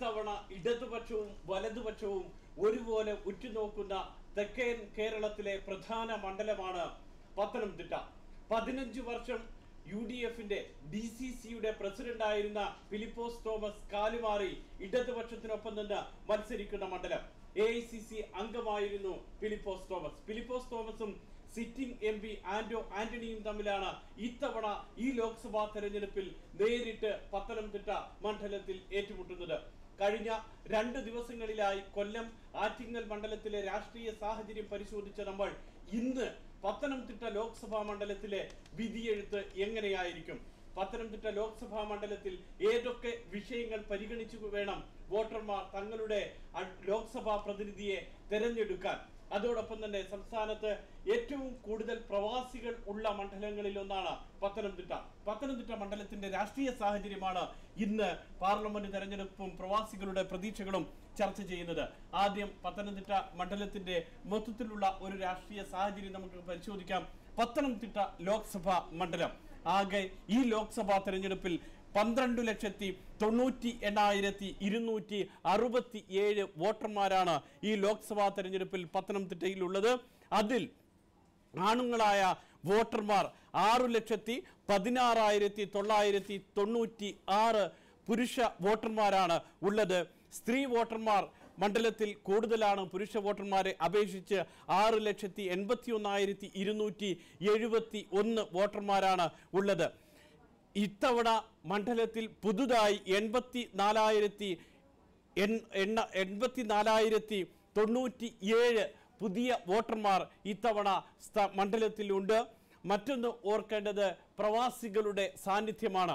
ഇത്തവണ ഇടതുപക്ഷവും വലതുപക്ഷവും ഒരുപോലെ ഉറ്റുനോക്കുന്ന തെക്കൻ കേരളത്തിലെ പ്രധാന മണ്ഡലമാണ് പത്തനംതിട്ട പതിനഞ്ച് വർഷം യു ഡി എഫിന്റെ ഡി സി സിയുടെ പ്രസിഡന്റായിരുന്ന ഫിലിപ്പോസ് തോമസ് കാലുമാറി ഇടതുപക്ഷത്തിനൊപ്പം നിന്ന് മത്സരിക്കുന്ന മണ്ഡലം എ ഐ സി സി അംഗമായിരുന്നു ഫിലിപ്പോസ് തോമസ് ഫിലിപ്പോസ് തോമസും സിറ്റിംഗ് എം പി ആന്റോ ആന്റണിയും തമ്മിലാണ് ഇത്തവണ ഈ ലോക്സഭാ തെരഞ്ഞെടുപ്പിൽ നേരിട്ട് പത്തനംതിട്ട മണ്ഡലത്തിൽ ഏറ്റുമുട്ടുന്നത് കഴിഞ്ഞ രണ്ട് ദിവസങ്ങളിലായി കൊല്ലം ആറ്റിങ്ങൽ മണ്ഡലത്തിലെ രാഷ്ട്രീയ സാഹചര്യം പരിശോധിച്ച നമ്മൾ ഇന്ന് പത്തനംതിട്ട ലോക്സഭാ മണ്ഡലത്തിലെ വിധിയെഴുത്ത് എങ്ങനെയായിരിക്കും പത്തനംതിട്ട ലോക്സഭാ മണ്ഡലത്തിൽ ഏതൊക്കെ വിഷയങ്ങൾ പരിഗണിച്ചു വേണം വോട്ടർമാർ തങ്ങളുടെ അ- ലോക്സഭാ പ്രതിനിധിയെ തെരഞ്ഞെടുക്കാൻ അതോടൊപ്പം തന്നെ സംസ്ഥാനത്ത് ഏറ്റവും കൂടുതൽ പ്രവാസികൾ ഉള്ള മണ്ഡലങ്ങളിൽ ഒന്നാണ് പത്തനംതിട്ട പത്തനംതിട്ട മണ്ഡലത്തിന്റെ രാഷ്ട്രീയ സാഹചര്യമാണ് ഇന്ന് പാർലമെന്റ് തെരഞ്ഞെടുപ്പും പ്രവാസികളുടെ പ്രതീക്ഷകളും ചർച്ച ചെയ്യുന്നത് ആദ്യം പത്തനംതിട്ട മണ്ഡലത്തിന്റെ മൊത്തത്തിലുള്ള ഒരു രാഷ്ട്രീയ സാഹചര്യം നമുക്ക് പരിശോധിക്കാം പത്തനംതിട്ട ലോക്സഭാ മണ്ഡലം ആകെ ഈ ലോക്സഭാ തെരഞ്ഞെടുപ്പിൽ പന്ത്രണ്ട് ലക്ഷത്തി തൊണ്ണൂറ്റി എണ്ണായിരത്തി ഇരുന്നൂറ്റി അറുപത്തി ഏഴ് വോട്ടർമാരാണ് ഈ ലോക്സഭാ തെരഞ്ഞെടുപ്പിൽ പത്തനംതിട്ടയിലുള്ളത് അതിൽ ആണുങ്ങളായ വോട്ടർമാർ ആറു ലക്ഷത്തി പതിനാറായിരത്തി തൊള്ളായിരത്തി തൊണ്ണൂറ്റി ആറ് പുരുഷ വോട്ടർമാരാണ് ഉള്ളത് സ്ത്രീ വോട്ടർമാർ മണ്ഡലത്തിൽ കൂടുതലാണ് പുരുഷ വോട്ടർമാരെ അപേക്ഷിച്ച് ആറ് ലക്ഷത്തി എൺപത്തി ഒന്നായിരത്തി ഇരുന്നൂറ്റി എഴുപത്തി ഒന്ന് വോട്ടർമാരാണ് ഉള്ളത് ഇത്തവണ മണ്ഡലത്തിൽ പുതുതായി എൺപത്തി നാലായിരത്തി എൺ- എണ്ണ എൺപത്തി നാലായിരത്തി തൊണ്ണൂറ്റി ഏഴ് പുതിയ വോട്ടർമാർ ഇത്തവണ സ്ഥ- മണ്ഡലത്തിലുണ്ട് മറ്റൊന്ന് ഓർക്കേണ്ടത് പ്രവാസികളുടെ സാന്നിധ്യമാണ്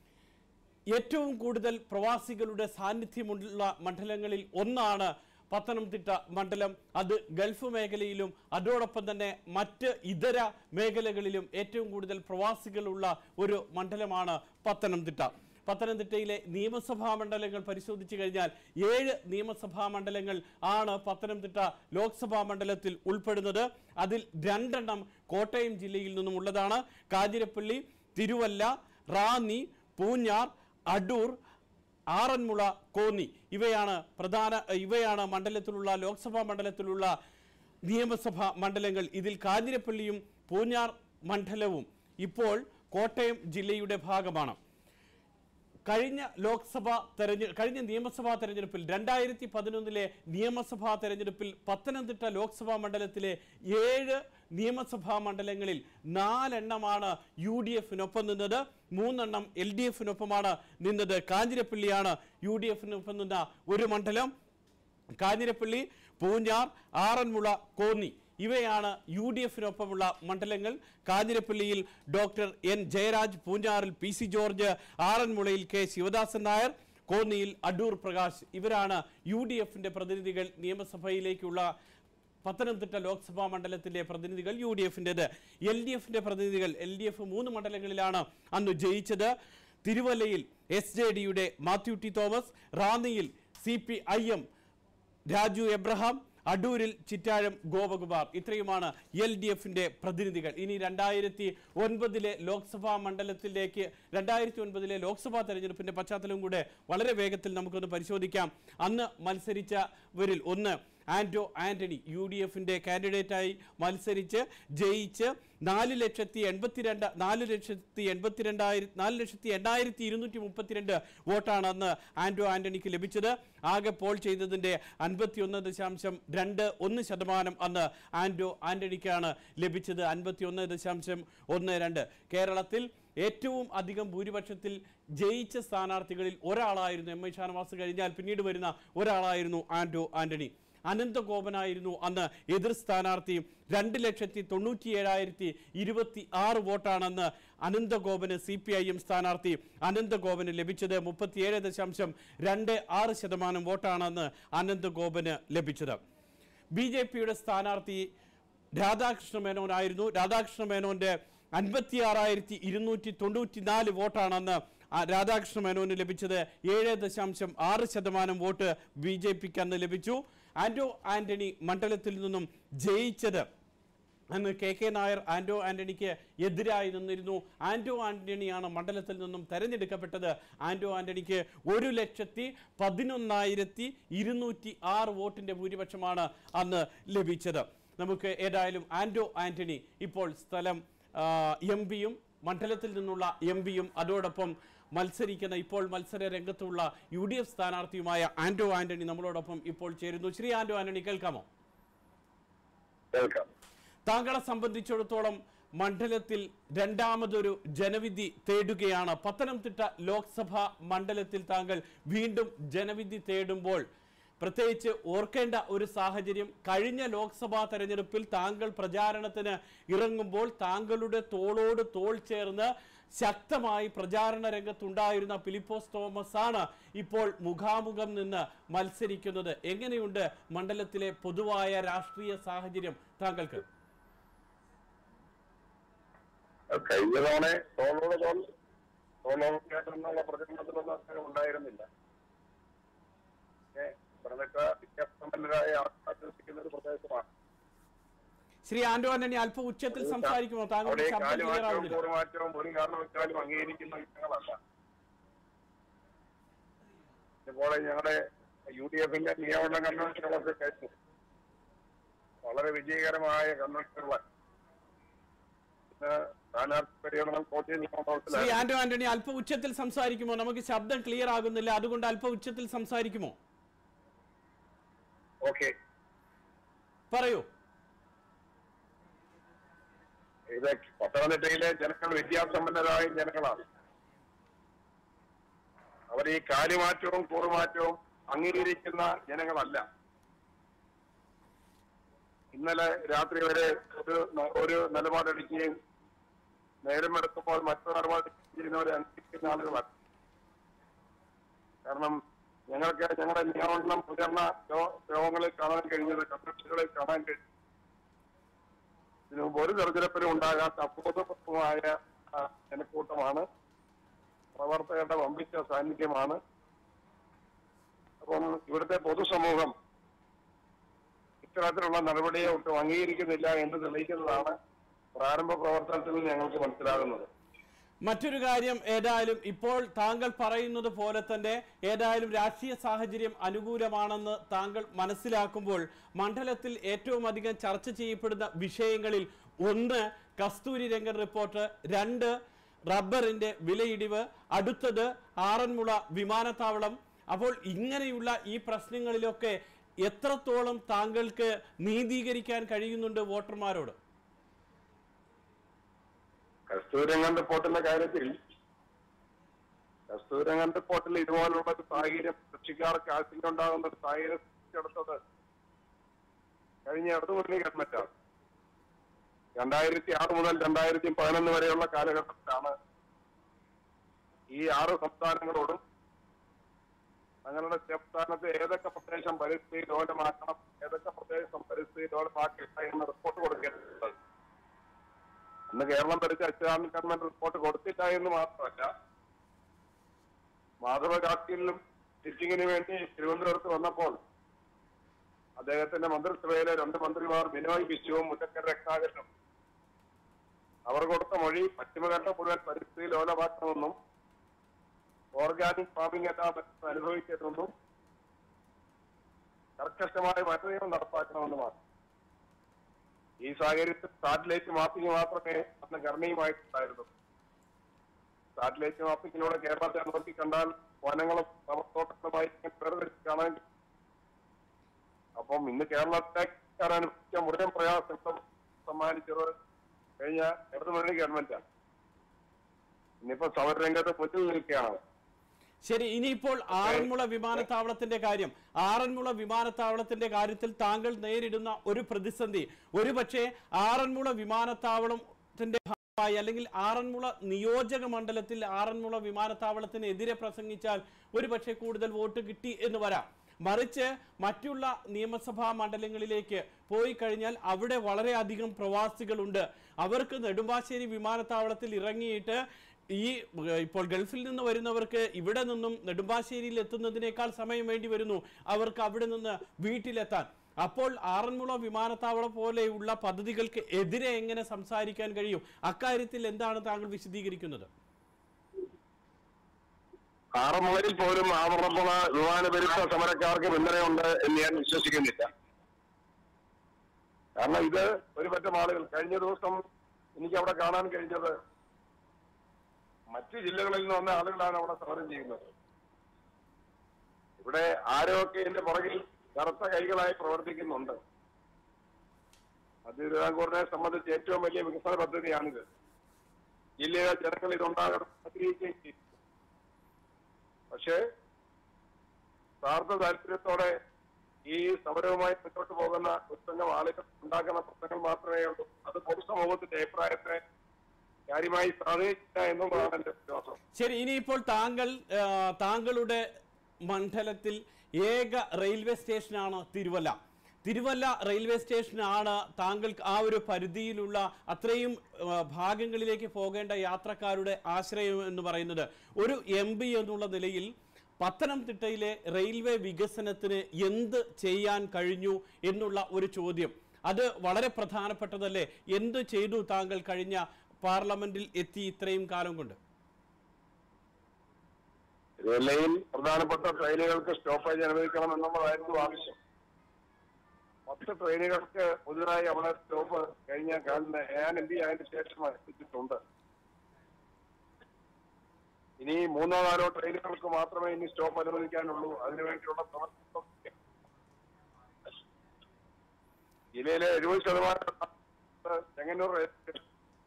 ഏറ്റവും കൂടുതൽ പ്രവാസികളുടെ സാന്നിധ്യമുള്ള മണ്ഡലങ്ങളിൽ ഒന്നാണ് പത്തനംതിട്ട മണ്ഡലം അത് ഗൾഫ് മേഖലയിലും അതോടൊപ്പം തന്നെ മറ്റ് ഇതര മേഖലകളിലും ഏറ്റവും കൂടുതൽ പ്രവാസികളുള്ള ഒരു മണ്ഡലമാണ് പത്തനംതിട്ട പത്തനംതിട്ടയിലെ നിയമസഭാ മണ്ഡലങ്ങൾ പരിശോധിച്ചു കഴിഞ്ഞാൽ ഏഴ് നിയമസഭാ മണ്ഡലങ്ങൾ ആണ് പത്തനംതിട്ട ലോക്സഭാ മണ്ഡലത്തിൽ ഉൾപ്പെടുന്നത് അതിൽ രണ്ടെണ്ണം കോട്ടയം ജില്ലയിൽ നിന്നും ഉള്ളതാണ് കാഞ്ഞിരപ്പള്ളി തിരുവല്ല റാന്നി പൂഞ്ഞാർ അടൂർ ആറന്മുള കോന്നി ഇവയാണ് പ്രധാന ഇവയാണ് മണ്ഡലത്തിലുള്ള ലോക്സഭാ മണ്ഡലത്തിലുള്ള നിയമസഭാ മണ്ഡലങ്ങൾ ഇതിൽ കാഞ്ഞിരപ്പള്ളിയും പൂഞ്ഞാർ മണ്ഡലവും ഇപ്പോൾ കോട്ടയം ജില്ലയുടെ ഭാഗമാണ് കഴിഞ്ഞ ലോക്സഭ തെരഞ്ഞെ കഴിഞ്ഞ നിയമസഭാ തെരഞ്ഞെടുപ്പിൽ രണ്ടായിരത്തി പതിനൊന്നിലെ നിയമസഭാ തെരഞ്ഞെടുപ്പിൽ പത്തനംതിട്ട ലോക്സഭാ മണ്ഡലത്തിലെ ഏഴ് നിയമസഭാ മണ്ഡലങ്ങളിൽ നാലെണ്ണമാണ് യു ഡി എഫിനൊപ്പം നിന്നത് മൂന്നെണ്ണം എൽ ഡി എഫിനൊപ്പമാണ് നിന്നത് കാഞ്ഞിരപ്പള്ളിയാണ് യു ഡി എഫിനൊപ്പം നിന്ന ഒരു മണ്ഡലം കാഞ്ഞിരപ്പള്ളി പൂഞ്ഞാർ ആറന്മുള കോന്നി ഇവയാണ് യു ഡി എഫിനൊപ്പമുള്ള മണ്ഡലങ്ങൾ കാഞ്ഞിരപ്പള്ളിയിൽ ഡോക്ടർ എൻ ജയരാജ് പൂഞ്ഞാറിൽ പി സി ജോർജ് ആറന്മുളയിൽ കെ ശിവദാസൻ നായർ കോന്നിയിൽ അടൂർ പ്രകാശ് ഇവരാണ് യു ഡി എഫിന്റെ പ്രതിനിധികൾ നിയമസഭയിലേക്കുള്ള പത്തനംതിട്ട ലോക്സഭാ മണ്ഡലത്തിന്റെ പ്രതിനിധികൾ യു ഡി എഫിൻ്റെത് എൽ ഡി എഫിന്റെ പ്രതിനിധികൾ എൽ ഡി എഫ് മൂന്ന് മണ്ഡലങ്ങളിലാണ് അന്ന് ജയിച്ചത് തിരുവല്ലയിൽ എസ് ജെ ഡിയുടെ മാത്യു ടി തോമസ് റാന്നിയിൽ C P I M Raju Abraham അടൂരിൽ ചിറ്റാഴം ഗോപകുമാർ ഇത്രയുമാണ് എൽ ഡി എഫിന്റെ പ്രതിനിധികൾ ഇനി രണ്ടായിരത്തി ഒൻപതിലെ ലോക്സഭാ മണ്ഡലത്തിലേക്ക് രണ്ടായിരത്തി ഒൻപതിലെ ലോക്സഭാ തെരഞ്ഞെടുപ്പിന്റെ പശ്ചാത്തലം കൂടെ വളരെ വേഗത്തിൽ നമുക്കൊന്ന് പരിശോധിക്കാം അന്ന് മത്സരിച്ചവരിൽ ഒന്ന് ആന്റോ ആന്റണി യു ഡി എഫിന്റെ കാൻഡിഡേറ്റായി മത്സരിച്ച് ജയിച്ച് നാല് ലക്ഷത്തി എൺപത്തിരണ്ട് നാല് ലക്ഷത്തി എൺപത്തിരണ്ടായിരത്തി നാല് ലക്ഷത്തി എണ്ണായിരത്തി ഇരുന്നൂറ്റി മുപ്പത്തിരണ്ട് വോട്ടാണ് അന്ന് ആന്റോ ആന്റണിക്ക് ലഭിച്ചത് ആകെ പോൾ ചെയ്തതിന്റെ അൻപത്തിയൊന്ന് ദശാംശം രണ്ട് ഒന്ന് ശതമാനം അന്ന് ആന്റോ ആന്റണിക്കാണ് ലഭിച്ചത് അൻപത്തിയൊന്ന് ദശാംശം ഒന്ന് രണ്ട് കേരളത്തിൽ ഏറ്റവും അധികം ഭൂരിപക്ഷത്തിൽ ജയിച്ച സ്ഥാനാർത്ഥികളിൽ ഒരാളായിരുന്നു എം ഐ ഷാനവാസ് കഴിഞ്ഞാൽ പിന്നീട് വരുന്ന ഒരാളായിരുന്നു ആന്റോ ആന്റണി അനന്തഗോപനായിരുന്നു അന്ന് എതിർ സ്ഥാനാർത്ഥി രണ്ട് ലക്ഷത്തി തൊണ്ണൂറ്റി ഏഴായിരത്തി ഇരുപത്തി ആറ് വോട്ടാണെന്ന് അനന്തഗോപന് സി പി ഐ എം സ്ഥാനാർത്ഥി അനന്തഗോപന് ലഭിച്ചത് മുപ്പത്തിയേഴ് ദശാംശം രണ്ട് ആറ് ശതമാനം വോട്ടാണെന്ന് അനന്തഗോപന് ലഭിച്ചത് ബി ജെ പിയുടെ സ്ഥാനാർത്ഥി രാധാകൃഷ്ണ മേനോനായിരുന്നു രാധാകൃഷ്ണ മേനോന്റെ അൻപത്തി ആറായിരത്തി ഇരുന്നൂറ്റി തൊണ്ണൂറ്റി നാല് വോട്ടാണെന്ന് ആ രാധാകൃഷ്ണ മേനോന് ലഭിച്ചത് ഏഴ് ദശാംശം ആറ് ശതമാനം വോട്ട് ബി ജെ പിക്ക് അന്ന് ലഭിച്ചു ആന്റോ ആന്റണി മണ്ഡലത്തിൽ നിന്നും ജയിച്ചത് അന്ന് കെ കെ നായർ ആന്റോ ആന്റണിക്ക് എതിരായി നിന്നിരുന്നു ആന്റോ ആന്റണിയാണ് മണ്ഡലത്തിൽ നിന്നും തെരഞ്ഞെടുക്കപ്പെട്ടത് ആന്റോ ആന്റണിക്ക് ഒരു ലക്ഷത്തി പതിനൊന്നായിരത്തി ഇരുന്നൂറ്റി ആറ് വോട്ടിന്റെ ഭൂരിപക്ഷമാണ് അന്ന് ലഭിച്ചത് നമുക്ക് ഏതായാലും ആന്റോ ആന്റണി ഇപ്പോൾ സ്ഥലം എം പിയും മണ്ഡലത്തിൽ നിന്നുള്ള എം പിയും അതോടൊപ്പം മത്സരിക്കുന്ന ഇപ്പോൾ മത്സര രംഗത്തുള്ള യു ഡി എഫ് സ്ഥാനാർത്ഥിയുമായ ആന്റോ ആന്റണി നമ്മളോടൊപ്പം ഇപ്പോൾ ചേരുന്നു ശ്രീ ആന്റോ ആന്റണി കേൾക്കാമോ കേൾക്കാം താങ്കളെ സംബന്ധിച്ചിടത്തോളം മണ്ഡലത്തിൽ രണ്ടാമതൊരു ജനവിധി തേടുകയാണ് പത്തനംതിട്ട ലോക്സഭാ മണ്ഡലത്തിൽ താങ്കൾ വീണ്ടും ജനവിധി തേടുമ്പോൾ പ്രത്യേകിച്ച് ഓർക്കേണ്ട ഒരു സാഹചര്യം കഴിഞ്ഞ ലോക്സഭാ തെരഞ്ഞെടുപ്പിൽ താങ്കൾ പ്രചാരണത്തിന് ഇറങ്ങുമ്പോൾ താങ്കളുടെ തോളോട് തോൾ ചേർന്ന് ശക്തമായി പ്രചാരണ രംഗത്തുണ്ടായിരുന്ന ഫിലിപ്പോസ് തോമസ് ആണ് ഇപ്പോൾ മുഖാമുഖം നിന്ന് മത്സരിക്കുന്നത് എങ്ങനെയുണ്ട് മണ്ഡലത്തിലെ പൊതുവായ രാഷ്ട്രീയ സാഹചര്യം താങ്കൾക്ക് കഴിഞ്ഞ തവണ തോളോട് തോൾ തോളോടുള്ള പ്രചരണത്തിലൊന്നും അത്ര ഉണ്ടായിരുന്നില്ല പക്ഷേ പത്തനംതിട്ട വിദ്യാസമ്പന്നരായ ആൾക്കാർ താമസിക്കുന്ന ഒരു പ്രദേശമാണ് ശ്രീ ആന്റോ ആന്റണി അല്പം ഉച്ചത്തിൽ സംസാരിക്കുമോ താങ്കളുടെ അവിടെ ശബ്ദം ക്ലിയർ കാലുമാറ്റവും ആവുന്നില്ല കൂറുമാറ്റവും ഒരു കാരണവശാലും അംഗീകരിക്കുന്ന ഇനങ്ങളല്ല ഇപ്പോൾ ഞങ്ങളുടെ യു ഡി എഫിന്റെ നിയമന കൺവെൻഷനുകളൊക്കെ കഴിഞ്ഞു വളരെ വിജയകരമായ കൺവെൻഷനുകളാണ് ഇന്ന് സ്ഥാനാർത്ഥി പര്യടനം കോട്ടയം ശ്രീ നിയമമണ്ഡലത്തിലാണ് ആന്റോ ആന്റണി അല്പം ഉച്ചത്തിൽ സംസാരിക്കുമോ നമുക്ക് ശബ്ദം ക്ലിയർ ആകുന്നില്ല അതുകൊണ്ട് അല്പം ഉച്ചത്തിൽ സംസാരിക്കുമോ ഓക്കെ പറയൂ ഇത് പത്തനംതിട്ടയിലെ ജനങ്ങൾ വിദ്യാസമ്പന്നരായ ജനങ്ങളാണ് അവർ ഈ കാലുമാറ്റവും കൂറുമാറ്റവും അംഗീകരിക്കുന്ന ജനങ്ങളല്ല ഇന്നലെ രാത്രി വരെ ഒരു ന- ഒരു നിലപാടെടുക്കുകയും നേരമെടുക്കുമ്പോൾ മറ്റൊരു നിലപാടെടുക്കുകയും ചെയ്യുന്നവരെ അംഗീകരിക്കുന്ന ആളുകളല്ല കാരണം ഞങ്ങൾക്ക് ഞങ്ങളുടെ നിയമനം പ്രചരണ യോ- യോഗങ്ങളിൽ കാണാൻ കഴിഞ്ഞത് കമ്മ്യൂണിസ്റ്റുകളിൽ കാണാൻ കഴിഞ്ഞു ഇതിനു മുമ്പ് ഒരു തെരഞ്ഞെടുപ്പിലും ഉണ്ടാകാത്ത അഭൂതപൂർവമായ ആ, ജനക്കൂട്ടമാണ് പ്രവർത്തകരുടെ വമ്പിച്ച സാന്നിധ്യമാണ് അപ്പം ഇവിടുത്തെ പൊതുസമൂഹം ഇത്തരത്തിലുള്ള നടപടിയെ ഒട്ടും അംഗീകരിക്കുന്നില്ല എന്ന് തെളിയിക്കുന്നതാണ് പ്രാരംഭ പ്രവർത്തനത്തിൽ ഞങ്ങൾക്ക് മനസ്സിലാകുന്നത് മറ്റൊരു കാര്യം ഏതായാലും ഇപ്പോൾ താങ്കൾ പറയുന്നത് പോലെ തന്നെ ഏതായാലും രാഷ്ട്രീയ സാഹചര്യം അനുകൂലമാണെന്ന് താങ്കൾ മനസ്സിലാക്കുമ്പോൾ മണ്ഡലത്തിൽ ഏറ്റവും അധികം ചർച്ച ചെയ്യപ്പെടുന്ന വിഷയങ്ങളിൽ ഒന്ന് കസ്തൂരി രംഗൻ റിപ്പോർട്ട് രണ്ട് റബ്ബറിന്റെ വിലയിടിവ് അടുത്തത് ആറന്മുള വിമാനത്താവളം അപ്പോൾ ഇങ്ങനെയുള്ള ഈ പ്രശ്നങ്ങളിലൊക്കെ എത്രത്തോളം താങ്കൾക്ക് നീതീകരിക്കാൻ കഴിയുന്നുണ്ട് വോട്ടർമാരോട് കസ്തൂരംഗൻ റിപ്പോർട്ടിന്റെ കാര്യത്തിൽ കസ്തൂരംഗൻ റിപ്പോർട്ടിൽ ഇതുപോലുള്ള ഒരു സാഹചര്യം കൃഷിക്കാർക്ക് ആശങ്ക ഉണ്ടാകുന്ന ഒരു സാഹചര്യം സൃഷ്ടിച്ചെടുത്തത് കഴിഞ്ഞ ഇടതുമുന്നണി ഗവൺമെന്റാണ് രണ്ടായിരത്തി ആറ് മുതൽ രണ്ടായിരത്തി പതിനൊന്ന് വരെയുള്ള കാലഘട്ടത്തിലാണ് ഈ ആറ് സംസ്ഥാനങ്ങളോടും തങ്ങളുടെ സംസ്ഥാനത്ത് ഏതൊക്കെ പ്രദേശം പരിസ്ഥിതി ലോലമാക്കണം ഏതൊക്കെ പ്രദേശം പരിസ്ഥിതി ലോലമാക്കില്ല എന്ന റിപ്പോർട്ട് കൊടുക്കേണ്ടത് അന്ന് കേരളം ഭരിച്ച അച്യുതാനന്ദ ഗവൺമെന്റ് റിപ്പോർട്ട് കൊടുത്തില്ല എന്ന് മാത്രമല്ല മാധവ ഗാഡ്ഗിലും സിറ്റിങ്ങിന് വേണ്ടി തിരുവനന്തപുരത്ത് വന്നപ്പോൾ അദ്ദേഹത്തിന്റെ മന്ത്രിസഭയിലെ രണ്ട് മന്ത്രിമാർ ബിനോയ് വിശ്വവും മുല്ലക്കര രത്നാകരനും അവർ കൊടുത്ത മൊഴി പശ്ചിമഘട്ട മുഴുവൻ പരിസ്ഥിതി ലോലമാക്കണമെന്നും ഓർഗാനിക് ഫാമിംഗ് എല്ലാം അനുഭവിക്കരുതെന്നും കർക്കശമായ വനനിയമം നടപ്പാക്കണമെന്നുമാണ് ഈ സാഹചര്യത്തിൽ സാറ്റലൈറ്റ് മാപ്പിംഗ് മാത്രമേ അന്ന് കരണീയമായിട്ടുണ്ടായിരുന്നു സാറ്റലൈറ്റ് മാപ്പിങ്ങിലൂടെ കേരളത്തെ നോക്കി കണ്ടാൽ വനങ്ങളും തോട്ടങ്ങളുമായി വേർതിരിച്ച് കാണാൻ കഴിയും. അപ്പം ഇന്ന് കേരളത്തെ അനുഭവിച്ച മുഴുവൻ പ്രയാസങ്ങളും സമ്മാനിച്ചത് കഴിഞ്ഞ ഇടതുമുന്നണി ഗവൺമെന്റാണ് ഇന്നിപ്പോ സമരരംഗത്ത് മുന്നിൽ നിൽക്കുകയാണ് ശരി ഇനിയിപ്പോൾ ആറന്മുള വിമാനത്താവളത്തിന്റെ കാര്യം ആറന്മുള വിമാനത്താവളത്തിന്റെ കാര്യത്തിൽ താങ്കൾ നേരിടുന്ന ഒരു പ്രതിസന്ധി ഒരുപക്ഷെ ആറന്മുള വിമാനത്താവളത്തിന്റെ ഭാഗമായി അല്ലെങ്കിൽ ആറന്മുള നിയോജക മണ്ഡലത്തിൽ ആറന്മുള വിമാനത്താവളത്തിന് എതിരെ പ്രസംഗിച്ചാൽ ഒരുപക്ഷെ കൂടുതൽ വോട്ട് കിട്ടി എന്ന് വരാം മറിച്ച് മറ്റുള്ള നിയമസഭാ മണ്ഡലങ്ങളിലേക്ക് പോയി കഴിഞ്ഞാൽ അവിടെ വളരെയധികം പ്രവാസികളുണ്ട് അവർക്ക് നെടുമ്പാശ്ശേരി വിമാനത്താവളത്തിൽ ഇറങ്ങിയിട്ട് ഈ ഏർ, ഇപ്പോൾ ഗൾഫിൽ നിന്ന് വരുന്നവർക്ക് ഇവിടെ നിന്നും നെടുമ്പാശ്ശേരിയിൽ എത്തുന്നതിനേക്കാൾ സമയം വേണ്ടി വരുന്നു അവർക്ക് അവിടെ നിന്ന് വീട്ടിലെത്താൻ അപ്പോൾ ആറന്മുള വിമാനത്താവളം പോലെയുള്ള പദ്ധതികൾക്ക് എതിരെ എങ്ങനെ സംസാരിക്കാൻ കഴിയും അക്കാര്യത്തിൽ എന്താണ് താങ്കൾ വിശദീകരിക്കുന്നത് ആറന്മുളയിൽ പോലും ആറന്മുള വിമാന വിരുദ്ധ സമരക്കാർക്ക് പിന്തുണയുണ്ട് എന്ന് ഞാൻ വിശ്വസിക്കുന്നില്ല കാരണം ഇത് ഒരു പറ്റം ആളുകൾ കഴിഞ്ഞ ദിവസം എനിക്ക് അവിടെ കാണാൻ കഴിഞ്ഞത് മറ്റു ജില്ലകളിൽ നിന്ന് വന്ന ആളുകളാണ് അവിടെ സമരം ചെയ്യുന്നത് ഇവിടെ ആരൊക്കെ ഇതിന്റെ പുറകിൽ കറുത്ത കൈകളായി പ്രവർത്തിക്കുന്നുണ്ട് മധ്യ തിരുവിതാംകൂറിനെ സംബന്ധിച്ച് ഏറ്റവും വലിയ വികസന പദ്ധതിയാണിത് ജില്ലയിലെ ജനങ്ങൾ ഇതുണ്ടാകണം ആഗ്രഹിക്കുകയും ചെയ്യും പക്ഷേ സ്വാർത്ഥ താല്പര്യത്തോടെ ഈ സമരവുമായി മുന്നോട്ട് പോകുന്ന ഒരു സംഘം ആളുകൾ ഉണ്ടാക്കുന്ന പ്രശ്നങ്ങൾ മാത്രമേ ഉള്ളൂ അത് പൊതുസമൂഹത്തിന്റെ അഭിപ്രായത്തെ കാര്യമായി സ്വാധീനിച്ചില്ല എന്നുള്ളതാണ് എന്റെ വിശ്വാസം ശരി ഇനിയിപ്പോൾ താങ്കൾ ആ, താങ്കളുടെ മണ്ഡലത്തിൽ ഏക റെയിൽവേ സ്റ്റേഷനാണ് തിരുവല്ല തിരുവല്ല റെയിൽവേ സ്റ്റേഷനാണ് താങ്കൾക്ക് ആ ഒരു പരിധിയിലുള്ള അത്രയും ആ, ഭാഗങ്ങളിലേക്ക് പോകേണ്ട യാത്രക്കാരുടെ ആശ്രയം എന്ന് പറയുന്നത് ഒരു എം പി എന്നുള്ള നിലയിൽ പത്തനംതിട്ടയിലെ റെയിൽവേ വികസനത്തിന് എന്ത് ചെയ്യാൻ കഴിഞ്ഞു എന്നുള്ള ഒരു ചോദ്യം അത് വളരെ പ്രധാനപ്പെട്ടതല്ലേ എന്ത് ചെയ്തു താങ്കൾ കഴിഞ്ഞ പാർലമെന്റിൽ എത്തി ഇത്രയും കാലം കൊണ്ട് തിരുവല്ലയിൽ പ്രധാനപ്പെട്ട ട്രെയിനുകൾക്ക് സ്റ്റോപ്പേജ് അനുവദിക്കണം എന്നുള്ളതായിരുന്നു ആവശ്യം പത്ത് ട്രെയിനുകൾക്ക് പുതുതായി അവിടെ സ്റ്റോപ്പ് കഴിഞ്ഞ കാലിന് ഞാൻ എം പി അതിന് ശേഷം എത്തിച്ചിട്ടുണ്ട് ഇനി മൂന്നോ നാലോ ട്രെയിനുകൾക്ക് മാത്രമേ ഇനി സ്റ്റോപ്പ് അനുവദിക്കാനുള്ളൂ അതിനുവേണ്ടിയുള്ള പ്രവർത്തനം ജില്ലയിലെ എഴുപത് ശതമാനം ചെങ്ങന്നൂർ റെയിൽവേ സ്റ്റേഷൻ.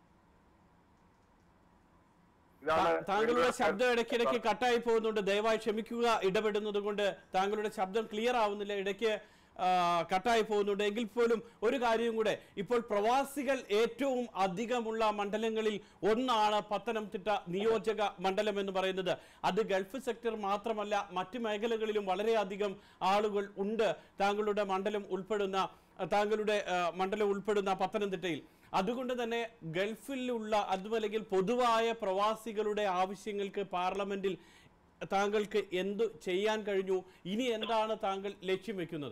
ഇതാണ് താ- താങ്കളുടെ ശബ്ദം ഇടയ്ക്കിടയ്ക്ക് കട്ടായി പോകുന്നുണ്ട് ദയവായി ക്ഷമിക്കുക ഇടപെടുന്നത് കൊണ്ട് താങ്കളുടെ ശബ്ദം ക്ലിയർ ആവുന്നില്ല ഇടയ്ക്ക് ആ, കട്ടായി പോകുന്നുണ്ട് എങ്കിൽ പോലും ഒരു കാര്യം കൂടെ ഇപ്പോൾ പ്രവാസികൾ ഏറ്റവും അധികമുള്ള മണ്ഡലങ്ങളിൽ ഒന്നാണ് പത്തനംതിട്ട നിയോജക മണ്ഡലം എന്ന് പറയുന്നത് അത് ഗൾഫ് സെക്ടർ മാത്രമല്ല മറ്റു മേഖലകളിലും വളരെയധികം ആളുകൾ ഉണ്ട് താങ്കളുടെ മണ്ഡലം ഉൾപ്പെടുന്ന താങ്കളുടെ ആ, മണ്ഡലം ഉൾപ്പെടുന്ന പത്തനംതിട്ടയിൽ അതുകൊണ്ട് തന്നെ ഗൾഫിലുള്ള അതുമല്ലെങ്കിൽ പൊതുവായ പ്രവാസികളുടെ ആവശ്യങ്ങൾക്ക് പാർലമെന്റിൽ താങ്കൾക്ക് എന്തു ചെയ്യാൻ കഴിഞ്ഞു ഇനി എന്താണ് താങ്കൾ ലക്ഷ്യം വെക്കുന്നത്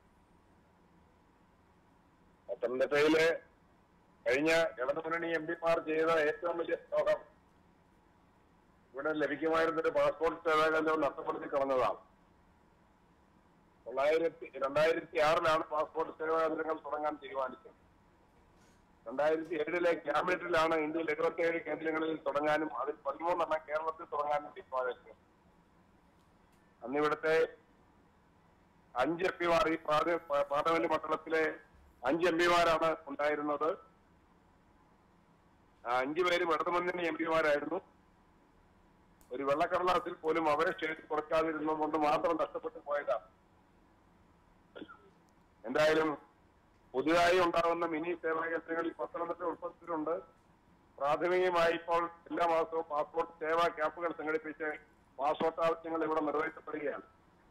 പത്തനംതിട്ടയിലെ കഴിഞ്ഞ ഇടതുമുന്നണി എം പിമാർ ചെയ്ത ഏറ്റവും വലിയ ദ്രോഹം ഇവിടെ ലഭിക്കുമായിരുന്നൊരു പാസ്പോർട്ട് സേവാകേന്ദ്രം നഷ്ടപ്പെടുത്തി കളഞ്ഞതാണ് തൊള്ളായിരത്തി രണ്ടായിരത്തി ആറിലാണ് പാസ്പോർട്ട് സേവാകേന്ദ്രങ്ങൾ തുടങ്ങാൻ തീരുമാനിച്ചത് രണ്ടായിരത്തി ഏഴിലെ ക്യാബിനറ്റിലാണ് ഇന്ത്യയിൽ എഴുപത്തിയേഴ് കേന്ദ്രങ്ങളിൽ തുടങ്ങാനും അതിൽ പതിമൂന്നെണ്ണം കേരളത്തിൽ തുടങ്ങാനും തീരുമാനിച്ചത് അന്നിവിടുത്തെ അഞ്ച് എം പിമാർ ഈ പാർല- പാ- പാർലമെന്റ് മണ്ഡലത്തിലെ അഞ്ച് എം പിമാരാണ് ഉണ്ടായിരുന്നത് ആ അഞ്ചു പേരും ഇടതുമുന്നണി എം പിമാരായിരുന്നു ഒരു വെള്ളക്കടലാസിൽ പോലും അവരെ ക്ഷേത്രം കുറയ്ക്കാതിരുന്നത് കൊണ്ട് മാത്രം നഷ്ടപ്പെട്ടു പോയതാണ് എന്തായാലും പുതുതായി ഉണ്ടാകുന്ന മിനി സേവാ കേന്ദ്രങ്ങളിൽ പത്തനംതിട്ട ഉൾപ്പെടുത്തിയിട്ടുണ്ട് പ്രാഥമികമായി ഇപ്പോൾ എല്ലാ മാസവും പാസ്പോർട്ട് സേവാ ക്യാമ്പുകൾ സംഘടിപ്പിച്ച് പാസ്പോർട്ട് ആവശ്യങ്ങൾ ഇവിടെ നിർവഹിക്കപ്പെടുകയാണ്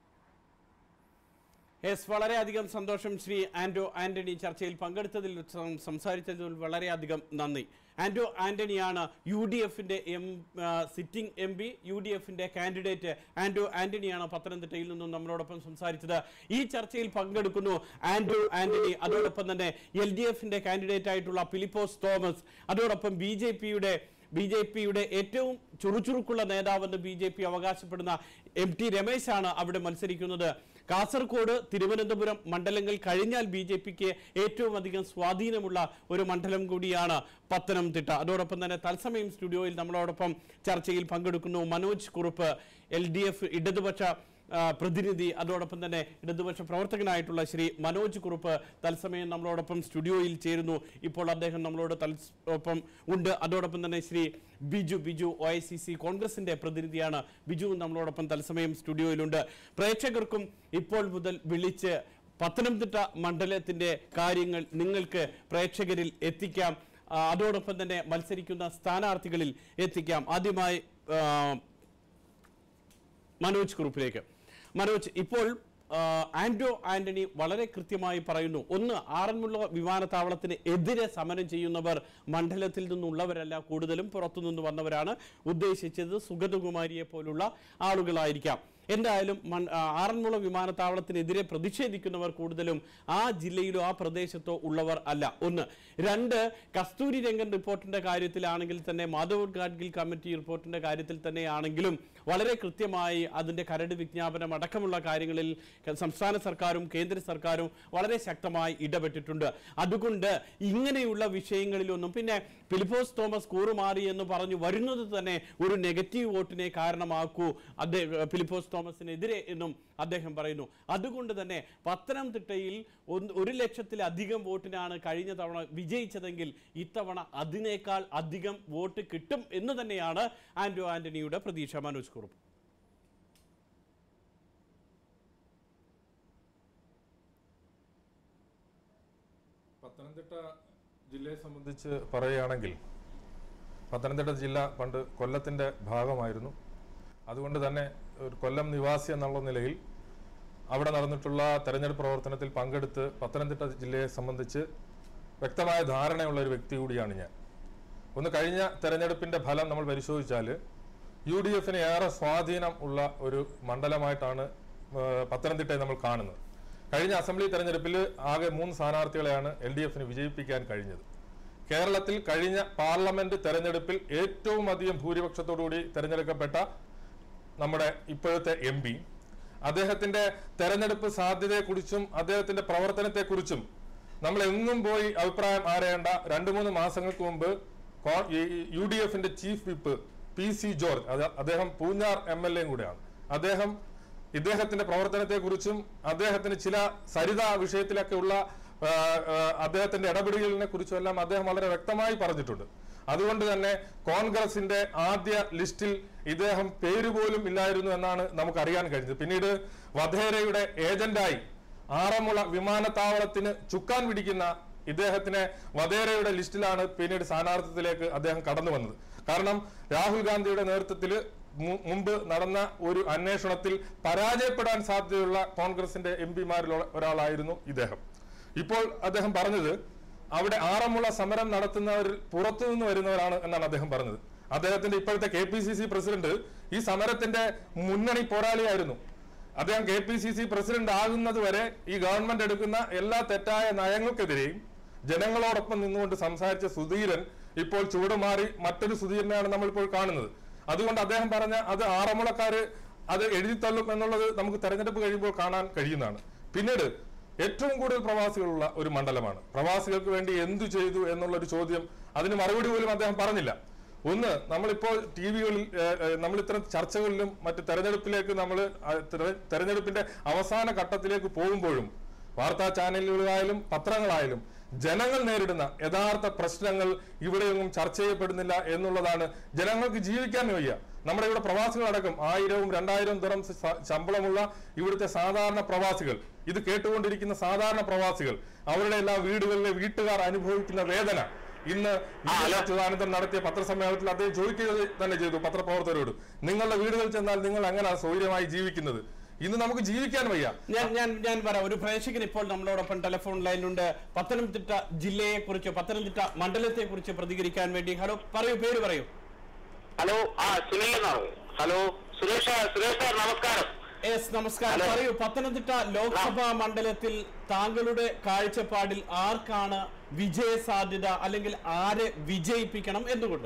യെസ് വളരെയധികം സന്തോഷം ശ്രീ ആന്റോ ആന്റണി ചർച്ചയിൽ പങ്കെടുത്തതിൽ സം- സംസാരിച്ചതിൽ വളരെയധികം നന്ദി ആന്റോ ആന്റണിയാണ് യു ഡി എഫിന്റെ M sitting M P U D എഫിന്റെ കാൻഡിഡേറ്റ് ആന്റോ ആന്റണിയാണ് പത്തനംതിട്ടയിൽ നിന്നും നമ്മളോടൊപ്പം സംസാരിച്ചത് ഈ ചർച്ചയിൽ പങ്കെടുക്കുന്നു ആന്റോ ആന്റണി അതോടൊപ്പം തന്നെ എൽ ഡി എഫിന്റെ കാൻഡിഡേറ്റ് ആയിട്ടുള്ള ഫിലിപ്പോസ് തോമസ് അതോടൊപ്പം ബി ജെ പിയുടെ ബി ജെ പിയുടെ ഏറ്റവും ചുറുചുറുക്കുള്ള നേതാവെന്ന് ബി ജെ പി അവകാശപ്പെടുന്ന എം ടി രമേശാണ് അവിടെ മത്സരിക്കുന്നത് കാസർഗോഡ് തിരുവനന്തപുരം മണ്ഡലങ്ങൾ കഴിഞ്ഞാൽ ബി ജെ പിക്ക് ഏറ്റവും അധികം സ്വാധീനമുള്ള ഒരു മണ്ഡലം കൂടിയാണ് പത്തനംതിട്ട അതോടൊപ്പം തന്നെ തത്സമയം സ്റ്റുഡിയോയിൽ നമ്മളോടൊപ്പം ചർച്ചയിൽ പങ്കെടുക്കുന്നു Manoj Kurup L D F ഇടതുപക്ഷ ആ, പ്രതിനിധി അതോടൊപ്പം തന്നെ ഇടതുപക്ഷ പ്രവർത്തകനായിട്ടുള്ള ശ്രീ മനോജ് കുറുപ്പ് തത്സമയം നമ്മളോടൊപ്പം സ്റ്റുഡിയോയിൽ ചേരുന്നു ഇപ്പോൾ അദ്ദേഹം നമ്മളോട് തൽസ്- ഒപ്പം ഉണ്ട് അതോടൊപ്പം തന്നെ Shri Biju Biju O I C C കോൺഗ്രസിന്റെ പ്രതിനിധിയാണ് ബിജു നമ്മളോടൊപ്പം തത്സമയം സ്റ്റുഡിയോയിലുണ്ട് പ്രേക്ഷകർക്കും ഇപ്പോൾ മുതൽ വിളിച്ച് പത്തനംതിട്ട മണ്ഡലത്തിന്റെ കാര്യങ്ങൾ നിങ്ങൾക്ക് പ്രേക്ഷകരിൽ എത്തിക്കാം ആ, അതോടൊപ്പം തന്നെ മത്സരിക്കുന്ന സ്ഥാനാർത്ഥികളിൽ എത്തിക്കാം ആദ്യമായി ആ, മനോജ് കുറുപ്പിലേക്ക് മനോജ് ഇപ്പോൾ ആ, ആന്റോ ആന്റണി വളരെ കൃത്യമായി പറയുന്നു ഒന്ന് ആറന്മുള വിമാനത്താവളത്തിന് എതിരെ സമരം ചെയ്യുന്നവർ മണ്ഡലത്തിൽ നിന്നുള്ളവരല്ല കൂടുതലും പുറത്തുനിന്ന് വന്നവരാണ് ഉദ്ദേശിച്ചത് സുഗതകുമാരിയെ പോലുള്ള ആളുകളായിരിക്കാം എന്തായാലും മൺ- ആ, ആറന്മുള വിമാനത്താവളത്തിനെതിരെ പ്രതിഷേധിക്കുന്നവർ കൂടുതലും ആ ജില്ലയിലോ ആ പ്രദേശത്തോ ഉള്ളവർ അല്ല ഒന്ന് രണ്ട് കസ്തൂരി രംഗൻ റിപ്പോർട്ടിന്റെ കാര്യത്തിലാണെങ്കിൽ തന്നെ മാധവ് ഗാഡ്ഗിൽ കമ്മിറ്റി റിപ്പോർട്ടിന്റെ കാര്യത്തിൽ തന്നെയാണെങ്കിലും വളരെ കൃത്യമായി അതിന്റെ കരട് വിജ്ഞാപനം അടക്കമുള്ള കാര്യങ്ങളിൽ ക- സംസ്ഥാന സർക്കാരും കേന്ദ്ര സർക്കാരും വളരെ ശക്തമായി ഇടപെട്ടിട്ടുണ്ട് അതുകൊണ്ട് ഇങ്ങനെയുള്ള വിഷയങ്ങളിലൊന്നും പിന്നെ ഫിലിപ്പോസ് തോമസ് കൂറുമാറി എന്ന് പറഞ്ഞു വരുന്നത് തന്നെ ഒരു നെഗറ്റീവ് വോട്ടിനെ കാരണമാക്കൂ അദ്ദേഹം ഫിലിപ്പോസ് തോമസിനെതിരെ എന്നും അദ്ദേഹം പറയുന്നു അതുകൊണ്ട് തന്നെ പത്തനംതിട്ടയിൽ ഒന്ന് ഒരു ലക്ഷത്തിലധികം വോട്ടിനാണ് കഴിഞ്ഞ തവണ വിജയിച്ചതെങ്കിൽ ഇത്തവണ അതിനേക്കാൾ അധികം വോട്ട് കിട്ടും എന്ന് തന്നെയാണ് ആന്റോ ആന്റണിയുടെ പ്രതീക്ഷ മനോജ് കുറുപ്പ് പത്തനംതിട്ട ജില്ലയെ സംബന്ധിച്ച് പറയുകയാണെങ്കിൽ പത്തനംതിട്ട ജില്ല പണ്ട് കൊല്ലത്തിൻ്റെ ഭാഗമായിരുന്നു അതുകൊണ്ട് തന്നെ ഒരു കൊല്ലം നിവാസി എന്നുള്ള നിലയിൽ അവിടെ നടന്നിട്ടുള്ള തെരഞ്ഞെടുപ്പ് പ്രവർത്തനത്തിൽ പങ്കെടുത്ത് പത്തനംതിട്ട ജില്ലയെ സംബന്ധിച്ച് വ്യക്തമായ ധാരണയുള്ള ഒരു വ്യക്തി കൂടിയാണ് ഞാൻ ഒന്ന് കഴിഞ്ഞ തെരഞ്ഞെടുപ്പിന്റെ ഫലം നമ്മൾ പരിശോധിച്ചാൽ യു ഡി എഫിന് ഏറെ സ്വാധീനം ഉള്ള ഒരു മണ്ഡലമായിട്ടാണ് ആ, പത്തനംതിട്ടയെ നമ്മൾ കാണുന്നത് കഴിഞ്ഞ അസംബ്ലി തെരഞ്ഞെടുപ്പിൽ ആകെ മൂന്ന് സ്ഥാനാർത്ഥികളെയാണ് എൽ ഡി എഫിന് വിജയിപ്പിക്കാൻ കഴിഞ്ഞത് കേരളത്തിൽ കഴിഞ്ഞ പാർലമെന്റ് തെരഞ്ഞെടുപ്പിൽ ഏറ്റവും അധികം ഭൂരിപക്ഷത്തോടുകൂടി തെരഞ്ഞെടുക്കപ്പെട്ട നമ്മുടെ ഇപ്പോഴത്തെ എം പി അദ്ദേഹത്തിന്റെ തെരഞ്ഞെടുപ്പ് സാധ്യതയെക്കുറിച്ചും അദ്ദേഹത്തിന്റെ പ്രവർത്തനത്തെക്കുറിച്ചും നമ്മൾ എങ്ങും പോയി അഭിപ്രായം ആരേണ്ട രണ്ടു മൂന്ന് മാസങ്ങൾക്ക് മുമ്പ് കോ- ഈ യു ഡി എഫിന്റെ chief whip P C George അത് അദ്ദേഹം പൂഞ്ഞാർ എം എൽ എയും കൂടെയാണ് അദ്ദേഹം ഇദ്ദേഹത്തിന്റെ പ്രവർത്തനത്തെക്കുറിച്ചും അദ്ദേഹത്തിന് ചില സരിത വിഷയത്തിലൊക്കെ ഉള്ള ആ, ആ, അദ്ദേഹത്തിന്റെ ഇടപെടലുകളെ കുറിച്ചും എല്ലാം അദ്ദേഹം വളരെ വ്യക്തമായി പറഞ്ഞിട്ടുണ്ട് അതുകൊണ്ട് തന്നെ കോൺഗ്രസിന്റെ ആദ്യ ലിസ്റ്റിൽ ഇദ്ദേഹം പേര് പോലും ഇല്ലായിരുന്നു എന്നാണ് നമുക്ക് അറിയാൻ കഴിഞ്ഞത് പിന്നീട് വധേരയുടെ ഏജന്റായി ആറന്മുള വിമാനത്താവളത്തിന് ചുക്കാൻ പിടിക്കുന്ന ഇദ്ദേഹത്തിനെ വധേരയുടെ ലിസ്റ്റിലാണ് പിന്നീട് സ്ഥാനാർത്ഥിത്വത്തിലേക്ക് അദ്ദേഹം കടന്നു വന്നത് കാരണം രാഹുൽ ഗാന്ധിയുടെ നേതൃത്വത്തിൽ മു- മുമ്പ് നടന്ന ഒരു അന്വേഷണത്തിൽ പരാജയപ്പെടാൻ സാധ്യതയുള്ള കോൺഗ്രസിന്റെ എം പിമാരിൽ ഒരാളായിരുന്നു ഇദ്ദേഹം ഇപ്പോൾ അദ്ദേഹം പറഞ്ഞത് അവിടെ ആറന്മുള സമരം നടത്തുന്നവർ പുറത്തു നിന്ന് വരുന്നവരാണ് എന്നാണ് അദ്ദേഹം പറഞ്ഞത് അദ്ദേഹത്തിന്റെ ഇപ്പോഴത്തെ K P C C president ഈ സമരത്തിന്റെ മുന്നണി പോരാളിയായിരുന്നു അദ്ദേഹം K P C C president ആകുന്നത് വരെ ഈ ഗവൺമെന്റ് എടുക്കുന്ന എല്ലാ തെറ്റായ നയങ്ങൾക്കെതിരെയും ജനങ്ങളോടൊപ്പം നിന്നുകൊണ്ട് സംസാരിച്ച സുധീരൻ ഇപ്പോൾ ചൂടുമാറി മറ്റൊരു സുധീരനെയാണ് നമ്മൾ ഇപ്പോൾ കാണുന്നത് അതുകൊണ്ട് അദ്ദേഹം പറഞ്ഞ അത് ആറന്മുളക്കാര് അത് എഴുതിത്തള്ളും എന്നുള്ളത് നമുക്ക് തെരഞ്ഞെടുപ്പ് കഴിയുമ്പോൾ കാണാൻ കഴിയുന്നതാണ് പിന്നീട് ഏറ്റവും കൂടുതൽ പ്രവാസികളുള്ള ഒരു മണ്ഡലമാണ് പ്രവാസികൾക്ക് വേണ്ടി എന്തു ചെയ്തു എന്നുള്ള ഒരു ചോദ്യം അതിന് മറുപടി പോലും അദ്ദേഹം പറഞ്ഞില്ല ഒന്ന് നമ്മളിപ്പോൾ ടി വികളിൽ നമ്മൾ ഇത്തരം ചർച്ചകളിലും മറ്റ് തെരഞ്ഞെടുപ്പിലേക്ക് നമ്മൾ തെരഞ്ഞെടുപ്പിന്റെ അവസാന ഘട്ടത്തിലേക്ക് പോകുമ്പോഴും വാർത്താ ചാനലുകളായാലും പത്രങ്ങളായാലും ജനങ്ങൾ നേരിടുന്ന യഥാർത്ഥ പ്രശ്നങ്ങൾ ഇവിടെയൊന്നും ചർച്ച ചെയ്യപ്പെടുന്നില്ല എന്നുള്ളതാണ് ജനങ്ങൾക്ക് ജീവിക്കാൻ വയ്യ നമ്മുടെ ഇവിടെ പ്രവാസികളടക്കം ആയിരവും രണ്ടായിരവും ദിറം ശമ്പളമുള്ള ഇവിടുത്തെ സാധാരണ പ്രവാസികൾ ഇത് കേട്ടുകൊണ്ടിരിക്കുന്ന സാധാരണ പ്രവാസികൾ അവരുടെ എല്ലാ വീടുകളിലെ വീട്ടുകാർ അനുഭവിക്കുന്ന വേദന ഇന്ന് വി എസ് അച്യുതാനന്ദൻ നടത്തിയ പത്രസമ്മേളനത്തിൽ അദ്ദേഹം ചോദിക്കുക തന്നെ ചെയ്തു പത്രപ്രവർത്തകരോട് നിങ്ങളുടെ വീടുകളിൽ ചെന്നാൽ നിങ്ങൾ എങ്ങനെയാണ് സൗകര്യമായി ജീവിക്കുന്നത് ഇന്ന് നമുക്ക് ജീവിക്കാൻ വയ്യ ഞാൻ ഞാൻ ഞാൻ പറയാം ഒരു പ്രേക്ഷകൻ ഇപ്പോൾ നമ്മളോടൊപ്പം ടെലിഫോൺ ലൈനിലുണ്ട് പത്തനംതിട്ട ജില്ലയെ കുറിച്ച് പത്തനംതിട്ട മണ്ഡലത്തെ കുറിച്ച് പ്രതികരിക്കാൻ വേണ്ടി ഹലോ പറയൂ പേര് പറയൂ ഹലോ ആ സുനിൽ എന്നാണ് ഹലോ സുരേഷ് സുരേഷ് സാർ നമസ്കാരം എസ് നമസ്കാരം ഹലോ. പറയൂ പത്തനംതിട്ട ലോക്സഭാ മണ്ഡലത്തിൽ താങ്കളുടെ കാഴ്ചപ്പാടിൽ ആർക്കാണ് വിജയ സാധ്യത അല്ലെങ്കിൽ ആരെ വിജയിപ്പിക്കണം എന്തുകൊണ്ട്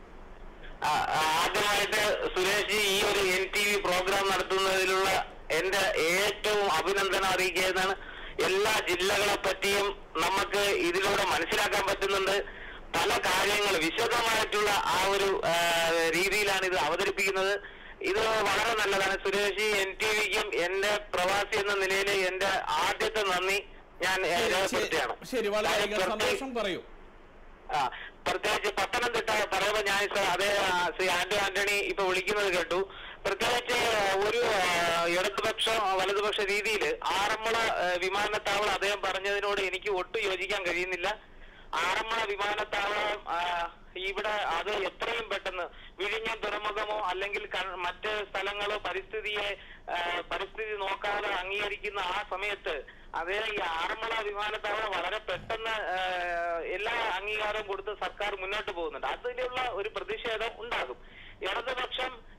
ആ, ആ, ആദ്യമായിട്ട് സുരേഷ് ഈ ഒരു എൻ ടി വി പ്രോഗ്രാം നടത്തുന്നതിലുള്ള എന്റെ ഏറ്റവും അഭിനന്ദനം അറിയിക്കുന്നതാണ് എല്ലാ ജില്ലകളെ പറ്റിയും നമുക്ക് ഇതിലൂടെ മനസ്സിലാക്കാൻ പറ്റുന്നുണ്ട് പല കാര്യങ്ങൾ വിശദമായിട്ടുള്ള ആ ഒരു ആ, രീതിയിലാണ് ഇത് അവതരിപ്പിക്കുന്നത് ഇത് വളരെ നല്ലതാണ് സുരേഷ് എൻ ടി വിക്കും എന്റെ പ്രവാസി എന്ന നിലയിൽ എന്റെ ആദ്യത്തെ നന്ദി ഞാൻ ഏ, ശരി, രേഖപ്പെടുത്തുകയാണ് ശരി വളരെയധികം കാര്യം പ്രത്യേക- സന്തോഷം പറയൂ ആ, പ്രത്യേകിച്ച് പത്തനംതിട്ട പറയുമ്പോൾ ഞാൻ സ- അതേ ആ, ശ്രീ ആന്റോ ആന്റണി ഇപ്പൊ വിളിക്കുന്നത് കേട്ടു പ്രത്യേകിച്ച് ഒരു ആ, ഇടതുപക്ഷ വലതുപക്ഷ രീതിയിൽ ആറന്മുള ആ, വിമാനത്താവളം അദ്ദേഹം പറഞ്ഞതിനോട് എനിക്ക് ഒട്ടും യോജിക്കാൻ കഴിയുന്നില്ല ആറന്മുള വിമാനത്താവളം ആ, ഇവിടെ അത് എത്രയും പെട്ടെന്ന് വിഴിഞ്ഞം തുറമുഖമോ അല്ലെങ്കിൽ ക- മറ്റ് സ്ഥലങ്ങളോ പരിസ്ഥിതിയെ ആ, പരിസ്ഥിതി നോക്കാതെ അംഗീകരിക്കുന്ന ആ സമയത്ത് അതേ ഈ ആറന്മുള വിമാനത്താവളം വളരെ പെട്ടെന്ന് ആ, എല്ലാ അംഗീകാരവും കൊടുത്ത് സർക്കാർ മുന്നോട്ട് പോകുന്നുണ്ട് അതിലുള്ള ഒരു പ്രതിഷേധം ഉണ്ടാകും ഇടതുപക്ഷം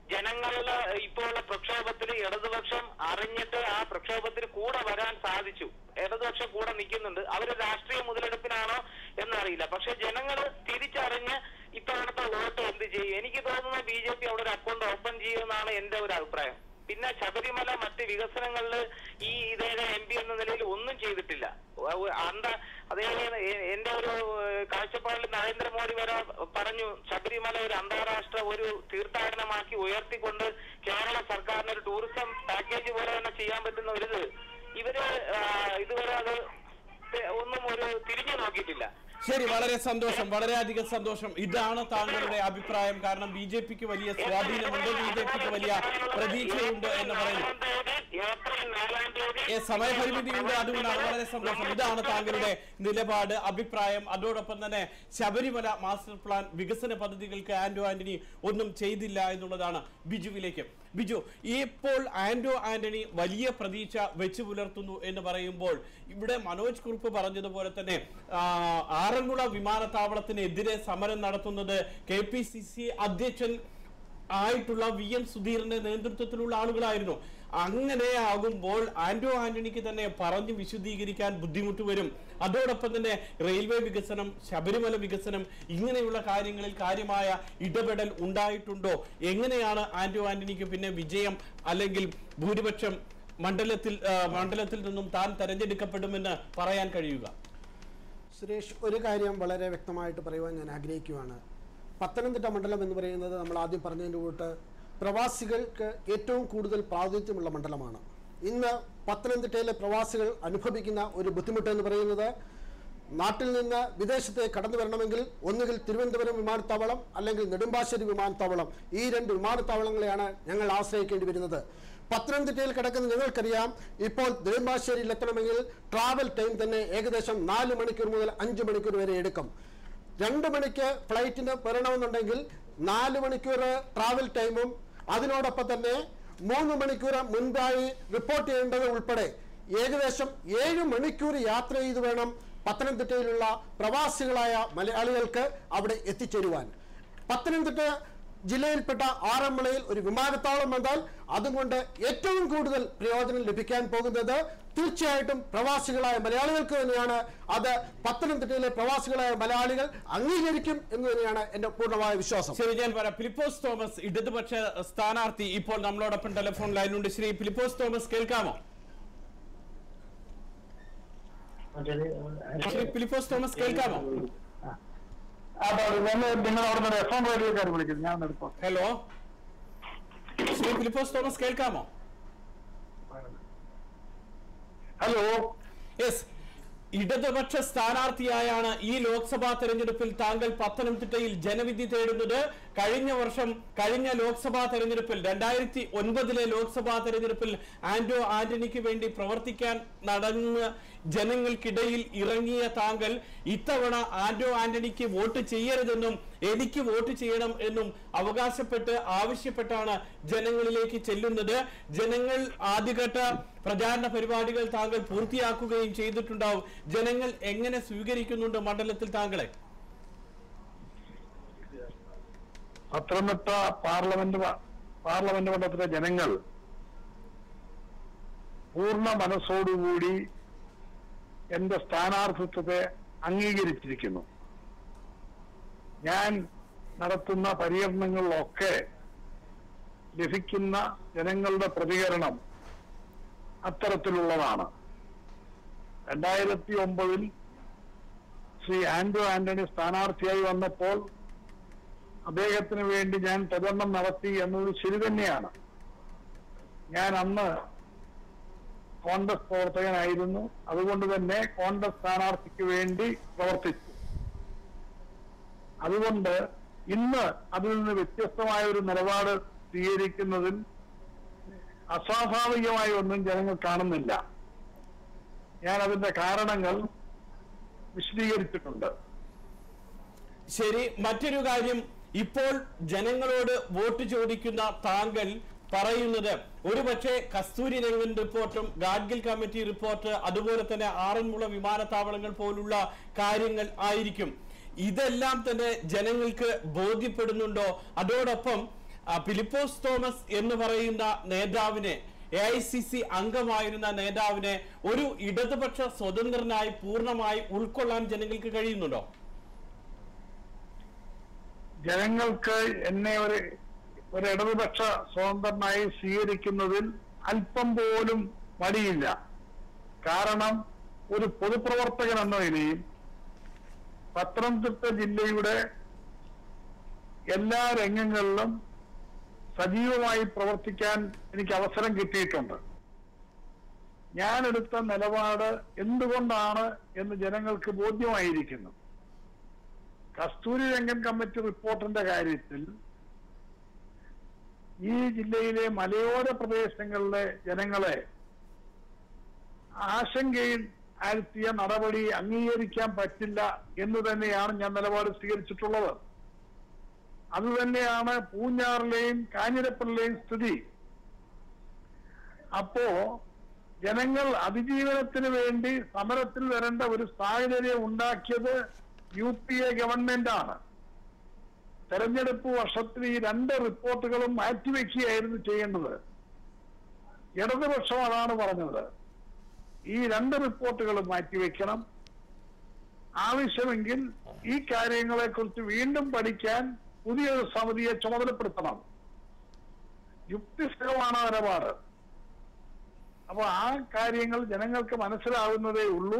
ജനങ്ങളുടെ ഇപ്പോഴുള്ള പ്രക്ഷോഭത്തിൽ ഇടതുപക്ഷം അറിഞ്ഞിട്ട് ആ പ്രക്ഷോഭത്തിന് കൂടെ വരാൻ സാധിച്ചു ഇടതുപക്ഷം കൂടെ നിൽക്കുന്നുണ്ട് അവര് രാഷ്ട്രീയ മുതലെടുപ്പിനാണോ എന്നറിയില്ല പക്ഷെ ജനങ്ങൾ തിരിച്ചറിഞ്ഞ് ഇത്തവണത്തെ വോട്ട് എന്ത് ചെയ്യും എനിക്ക് തോന്നുന്നു ബി ജെ പി അവിടെ ഒരു അക്കൗണ്ട് ഓപ്പൺ ചെയ്യുമെന്നാണ് എന്റെ ഒരു അഭിപ്രായം പിന്നെ ശബരിമല മറ്റ് വികസനങ്ങളിൽ ഈ ഇതേ എം പി എന്ന നിലയിൽ ഒന്നും ചെയ്തിട്ടില്ല ഒ- ഒ- അന്ത അതേപോലെ എ- എന്റെ ഒരു ഏഹ്, കാഴ്ചപ്പാടിൽ നരേന്ദ്രമോദി വരെ പറഞ്ഞു ശബരിമല ഒരു അന്താരാഷ്ട്ര ഒരു തീർത്ഥാടനമാക്കി ഉയർത്തിക്കൊണ്ട് കേരള സർക്കാരിന് ഒരു ടൂറിസം പാക്കേജ് പോലെ തന്നെ ചെയ്യാൻ പറ്റുന്ന ഒരു ഇത് ഇവര് ആ, ഇതുവരെ അത് തെ- ഒന്നും ഒരു തിരിഞ്ഞു നോക്കിയിട്ടില്ല ശരി വളരെ സന്തോഷം വളരെയധികം സന്തോഷം ഇതാണ് താങ്കളുടെ അഭിപ്രായം കാരണം ബി ജെ പിക്ക് വലിയ സ്വാധീനമുണ്ട് ബി ജെ പിക്ക് വലിയ പ്രതീക്ഷയുണ്ട് എന്ന് പറയുന്നു ഏപ്രിൽ നാലാം തീയതി ഏ, സമയപരിമിതിയുണ്ട് അതുകൊണ്ടാണ് വളരെ സന്തോഷം ഇതാണ് താങ്കളുടെ നിലപാട് അഭിപ്രായം അതോടൊപ്പം തന്നെ ശബരിമല മാസ്റ്റർ പ്ലാൻ വികസന പദ്ധതികൾക്ക് ആന്റോ ആന്റണി ഒന്നും ചെയ്തില്ല എന്നുള്ളതാണ് ബിജുവിലേക്ക് ബിജു ഇപ്പോൾ ആന്റോ ആന്റണി വലിയ പ്രതീക്ഷ വെച്ചു പുലർത്തുന്നു എന്ന് പറയുമ്പോൾ ഇവിടെ മനോജ് കുറുപ്പ് പറഞ്ഞതുപോലെ തന്നെ ആ, ആറന്മുള വിമാനത്താവളത്തിനെതിരെ സമരം നടത്തുന്നത് കെ പി സി സി അധ്യക്ഷൻ ആയിട്ടുള്ള വി എം സുധീറിന്റെ നേതൃത്വത്തിലുള്ള ആളുകളായിരുന്നു അങ്ങനെ ആകുമ്പോൾ ആന്റോ ആന്റണിക്ക് തന്നെ പറഞ്ഞു വിശദീകരിക്കാൻ ബുദ്ധിമുട്ട് വരും അതോടൊപ്പം തന്നെ റെയിൽവേ വികസനം ശബരിമല വികസനം ഇങ്ങനെയുള്ള കാര്യങ്ങളിൽ കാര്യമായ ഇടപെടൽ ഉണ്ടായിട്ടുണ്ടോ എങ്ങനെയാണ് ആന്റോ ആന്റണിക്ക് പിന്നെ വിജയം അല്ലെങ്കിൽ ഭൂരിപക്ഷം മണ്ഡലത്തിൽ ആ, മണ്ഡലത്തിൽ നിന്നും താൻ തെരഞ്ഞെടുക്കപ്പെടുമെന്ന് പറയാൻ കഴിയുക സുരേഷ് ഒരു കാര്യം വളരെ വ്യക്തമായിട്ട് പറയുവാൻ ഞാൻ ആഗ്രഹിക്കുകയാണ് പത്തനംതിട്ട മണ്ഡലം എന്ന് പറയുന്നത് നമ്മൾ ആദ്യം പറഞ്ഞതിൻ്റെ കൂട്ട് പ്രവാസികൾക്ക് ഏറ്റവും കൂടുതൽ പ്രാതിനിധ്യമുള്ള മണ്ഡലമാണ് ഇന്ന് പത്തനംതിട്ടയിലെ പ്രവാസികൾ അനുഭവിക്കുന്ന ഒരു ബുദ്ധിമുട്ട് എന്ന് പറയുന്നത് നാട്ടിൽ നിന്ന് വിദേശത്തെ കടന്നു വരണമെങ്കിൽ ഒന്നുകിൽ തിരുവനന്തപുരം വിമാനത്താവളം അല്ലെങ്കിൽ നെടുമ്പാശ്ശേരി വിമാനത്താവളം ഈ രണ്ട് വിമാനത്താവളങ്ങളെയാണ് ഞങ്ങൾ ആശ്രയിക്കേണ്ടി വരുന്നത് പത്തനംതിട്ടയിൽ കിടക്കുന്ന ഞങ്ങൾക്കറിയാം ഇപ്പോൾ നെടുമ്പാശ്ശേരിയിൽ എത്തണമെങ്കിൽ ട്രാവൽ ടൈം തന്നെ ഏകദേശം നാല് മണിക്കൂർ മുതൽ അഞ്ച് മണിക്കൂർ വരെ എടുക്കും രണ്ട് മണിക്ക് ഫ്ലൈറ്റിന് വരണമെന്നുണ്ടെങ്കിൽ നാല് മണിക്കൂർ ട്രാവൽ ടൈമും അതിനോടൊപ്പം തന്നെ മൂന്ന് മണിക്കൂർ മുൻപായി റിപ്പോർട്ട് ചെയ്യേണ്ടത് ഉൾപ്പെടെ ഏകദേശം ഏഴ് മണിക്കൂർ യാത്ര ചെയ്ത് വേണം പത്തനംതിട്ടയിലുള്ള പ്രവാസികളായ മലയാളികൾക്ക് അവിടെ എത്തിച്ചേരുവാൻ പത്തനംതിട്ട ജില്ലയിൽപ്പെട്ട ആറന്മുളയിൽ ഒരു വിമാനത്താവളം വന്നാൽ അതുകൊണ്ട് ഏറ്റവും കൂടുതൽ പ്രയോജനം ലഭിക്കാൻ പോകുന്നത് തീർച്ചയായിട്ടും പ്രവാസികളായ മലയാളികൾക്ക് തന്നെയാണ് അത് പത്തനംതിട്ടയിലെ പ്രവാസികളായ മലയാളികൾ അംഗീകരിക്കും എന്ന് തന്നെയാണ് എന്റെ പൂർണ്ണമായ വിശ്വാസം ശരി ഞാൻ പറയാം ഫിലിപ്പോസ് തോമസ് ഇടതുപക്ഷ സ്ഥാനാർത്ഥി ഇപ്പോൾ നമ്മളോടൊപ്പം ടെലിഫോൺ ലൈനിലുണ്ട് ശ്രീ ഫിലിപ്പോസ് തോമസ് കേൾക്കാമോ ശ്രീ ഫിലിപ്പോസ് തോമസ് കേൾക്കാമോ അതെ ഞാൻ നിങ്ങൾ അവിടെ നിന്ന് എഫ് എം റേഡിയോക്കാർ വിളിക്കുന്നത് ഞാൻ എടുക്കാം ഹലോ ശ്രീ ഫിലിപ്പോസ് തോമസ് കേൾക്കാമോ ഹലോ യെസ് ഇടതുപക്ഷ സ്ഥാനാർത്ഥിയായാണ് ഈ ലോക്സഭാ തെരഞ്ഞെടുപ്പിൽ താങ്കൾ പത്തനംതിട്ടയിൽ ജനവിധി തേടുന്നത് കഴിഞ്ഞ വർഷം കഴിഞ്ഞ ലോക്സഭാ തെരഞ്ഞെടുപ്പിൽ രണ്ടായിരത്തി ഒൻപതിലെ ലോക്സഭാ തെരഞ്ഞെടുപ്പിൽ ആന്റോ ആന്റണിക്ക് വേണ്ടി പ്രവർത്തിക്കാൻ നടന്ന ജനങ്ങൾക്കിടയിൽ ഇറങ്ങിയ താങ്കൾ ഇത്തവണ ആന്റോ ആന്റണിക്ക് വോട്ട് ചെയ്യരുതെന്നും എനിക്ക് വോട്ട് ചെയ്യണം എന്നും അവകാശപ്പെട്ട് ആവശ്യപ്പെട്ടാണ് ജനങ്ങളിലേക്ക് ചെല്ലുന്നത് ജനങ്ങൾ ആദ്യഘട്ട പ്രചാരണ പരിപാടികൾ താങ്കൾ പൂർത്തിയാക്കുകയും ചെയ്തിട്ടുണ്ടാവും ജനങ്ങൾ എങ്ങനെ സ്വീകരിക്കുന്നുണ്ട് മണ്ഡലത്തിൽ താങ്കളെ പത്തനംതിട്ട പാർലമെന്റ് മ- പാർലമെന്റ് മണ്ഡലത്തിലെ ജനങ്ങൾ പൂർണ്ണ മനസ്സോടുകൂടി എന്റെ സ്ഥാനാർത്ഥിത്വത്തെ അംഗീകരിച്ചിരിക്കുന്നു ഞാൻ നടത്തുന്ന പര്യടനങ്ങളിലൊക്കെ ലഭിക്കുന്ന ജനങ്ങളുടെ പ്രതികരണം അത്തരത്തിലുള്ളതാണ് രണ്ടായിരത്തി ഒമ്പതിൽ ശ്രീ ആന്റോ ആന്റണി സ്ഥാനാർത്ഥിയായി വന്നപ്പോൾ അദ്ദേഹത്തിന് വേണ്ടി ഞാൻ പ്രചരണം നടത്തി എന്നത് ശരി തന്നെയാണ് ഞാൻ അന്ന് കോൺഗ്രസ് പ്രവർത്തകനായിരുന്നു അതുകൊണ്ട് തന്നെ കോൺഗ്രസ് സ്ഥാനാർത്ഥിക്ക് വേണ്ടി പ്രവർത്തിച്ചു അതുകൊണ്ട് ഇന്ന് അതിൽ നിന്ന് വ്യത്യസ്തമായ ഒരു നിലപാട് സ്വീകരിക്കുന്നതിൽ അസ്വാഭാവികമായ ഒന്നും ജനങ്ങൾ കാണുന്നില്ല ഞാൻ അതിന്റെ കാരണങ്ങൾ വിശദീകരിച്ചിട്ടുണ്ട് ശരി മറ്റൊരു കാര്യം ഇപ്പോൾ ജനങ്ങളോട് വോട്ട് ചോദിക്കുന്ന താങ്കൾ പറയുന്നത് ഒരുപക്ഷെ കസ്തൂരി രംഗൻ റിപ്പോർട്ടും ഗാഡ്ഗിൽ കമ്മിറ്റി റിപ്പോർട്ട് അതുപോലെ തന്നെ ആറന്മുള വിമാനത്താവളങ്ങൾ പോലുള്ള കാര്യങ്ങൾ ആയിരിക്കും ഇതെല്ലാം തന്നെ ജനങ്ങൾക്ക് ബോധ്യപ്പെടുന്നുണ്ടോ അതോടൊപ്പം ആ, ഫിലിപ്പോസ് തോമസ് എന്ന് പറയുന്ന നേതാവിനെ എ ഐ സി സി അംഗമായിരുന്ന നേതാവിനെ ഒരു ഇടതുപക്ഷ സ്വതന്ത്രനായി പൂർണ്ണമായി ഉൾക്കൊള്ളാൻ ജനങ്ങൾക്ക് കഴിയുന്നുണ്ടോ ജനങ്ങൾക്ക് എന്നെ ഒരു ഒരു ഇടതുപക്ഷ സ്വതന്ത്രനായി സ്വീകരിക്കുന്നതിൽ അല്പം പോലും മടിയില്ല കാരണം ഒരു പൊതുപ്രവർത്തകൻ എന്ന നിലയിൽ പത്തനംതിട്ട ജില്ലയുടെ എല്ലാ രംഗങ്ങളിലും സജീവമായി പ്രവർത്തിക്കാൻ എനിക്ക് അവസരം കിട്ടിയിട്ടുണ്ട് ഞാൻ എടുത്ത നിലപാട് എന്തുകൊണ്ടാണ് എന്ന് ജനങ്ങൾക്ക് ബോധ്യമായിരിക്കുന്നു കസ്തൂരി രംഗൻ കമ്മിറ്റി റിപ്പോർട്ടിന്റെ കാര്യത്തിൽ ഈ ജില്ലയിലെ മലയോര പ്രദേശങ്ങളിലെ ജനങ്ങളെ ആശങ്കയിൽ ആഴ്ത്തിയ നടപടി അംഗീകരിക്കാൻ പറ്റില്ല എന്ന് തന്നെയാണ് ഞാൻ നിലപാട് സ്വീകരിച്ചിട്ടുള്ളത് അതുതന്നെയാണ് പൂഞ്ഞാറിലെയും കാഞ്ഞിരപ്പള്ളിലെയും സ്ഥിതി അപ്പോ ജനങ്ങൾ അതിജീവനത്തിന് വേണ്ടി സമരത്തിൽ വരേണ്ട ഒരു സാഹചര്യം ഉണ്ടാക്കിയത് യു പി എ ഗവൺമെന്റ് ആണ് തെരഞ്ഞെടുപ്പ് വർഷത്തിൽ ഈ രണ്ട് റിപ്പോർട്ടുകളും മാറ്റിവെക്കുകയായിരുന്നു ചെയ്യേണ്ടത് ഇടതുപക്ഷം അതാണ് പറഞ്ഞത് ഈ രണ്ട് റിപ്പോർട്ടുകളും മാറ്റിവെക്കണം ആവശ്യമെങ്കിൽ ഈ കാര്യങ്ങളെ കുറിച്ച് വീണ്ടും പഠിക്കാൻ പുതിയൊരു സമിതിയെ ചുമതലപ്പെടുത്തണം യുക്തിസഹമാണ് നിലപാട് അപ്പൊ ആ കാര്യങ്ങൾ ജനങ്ങൾക്ക് മനസ്സിലാവുന്നതേ ഉള്ളൂ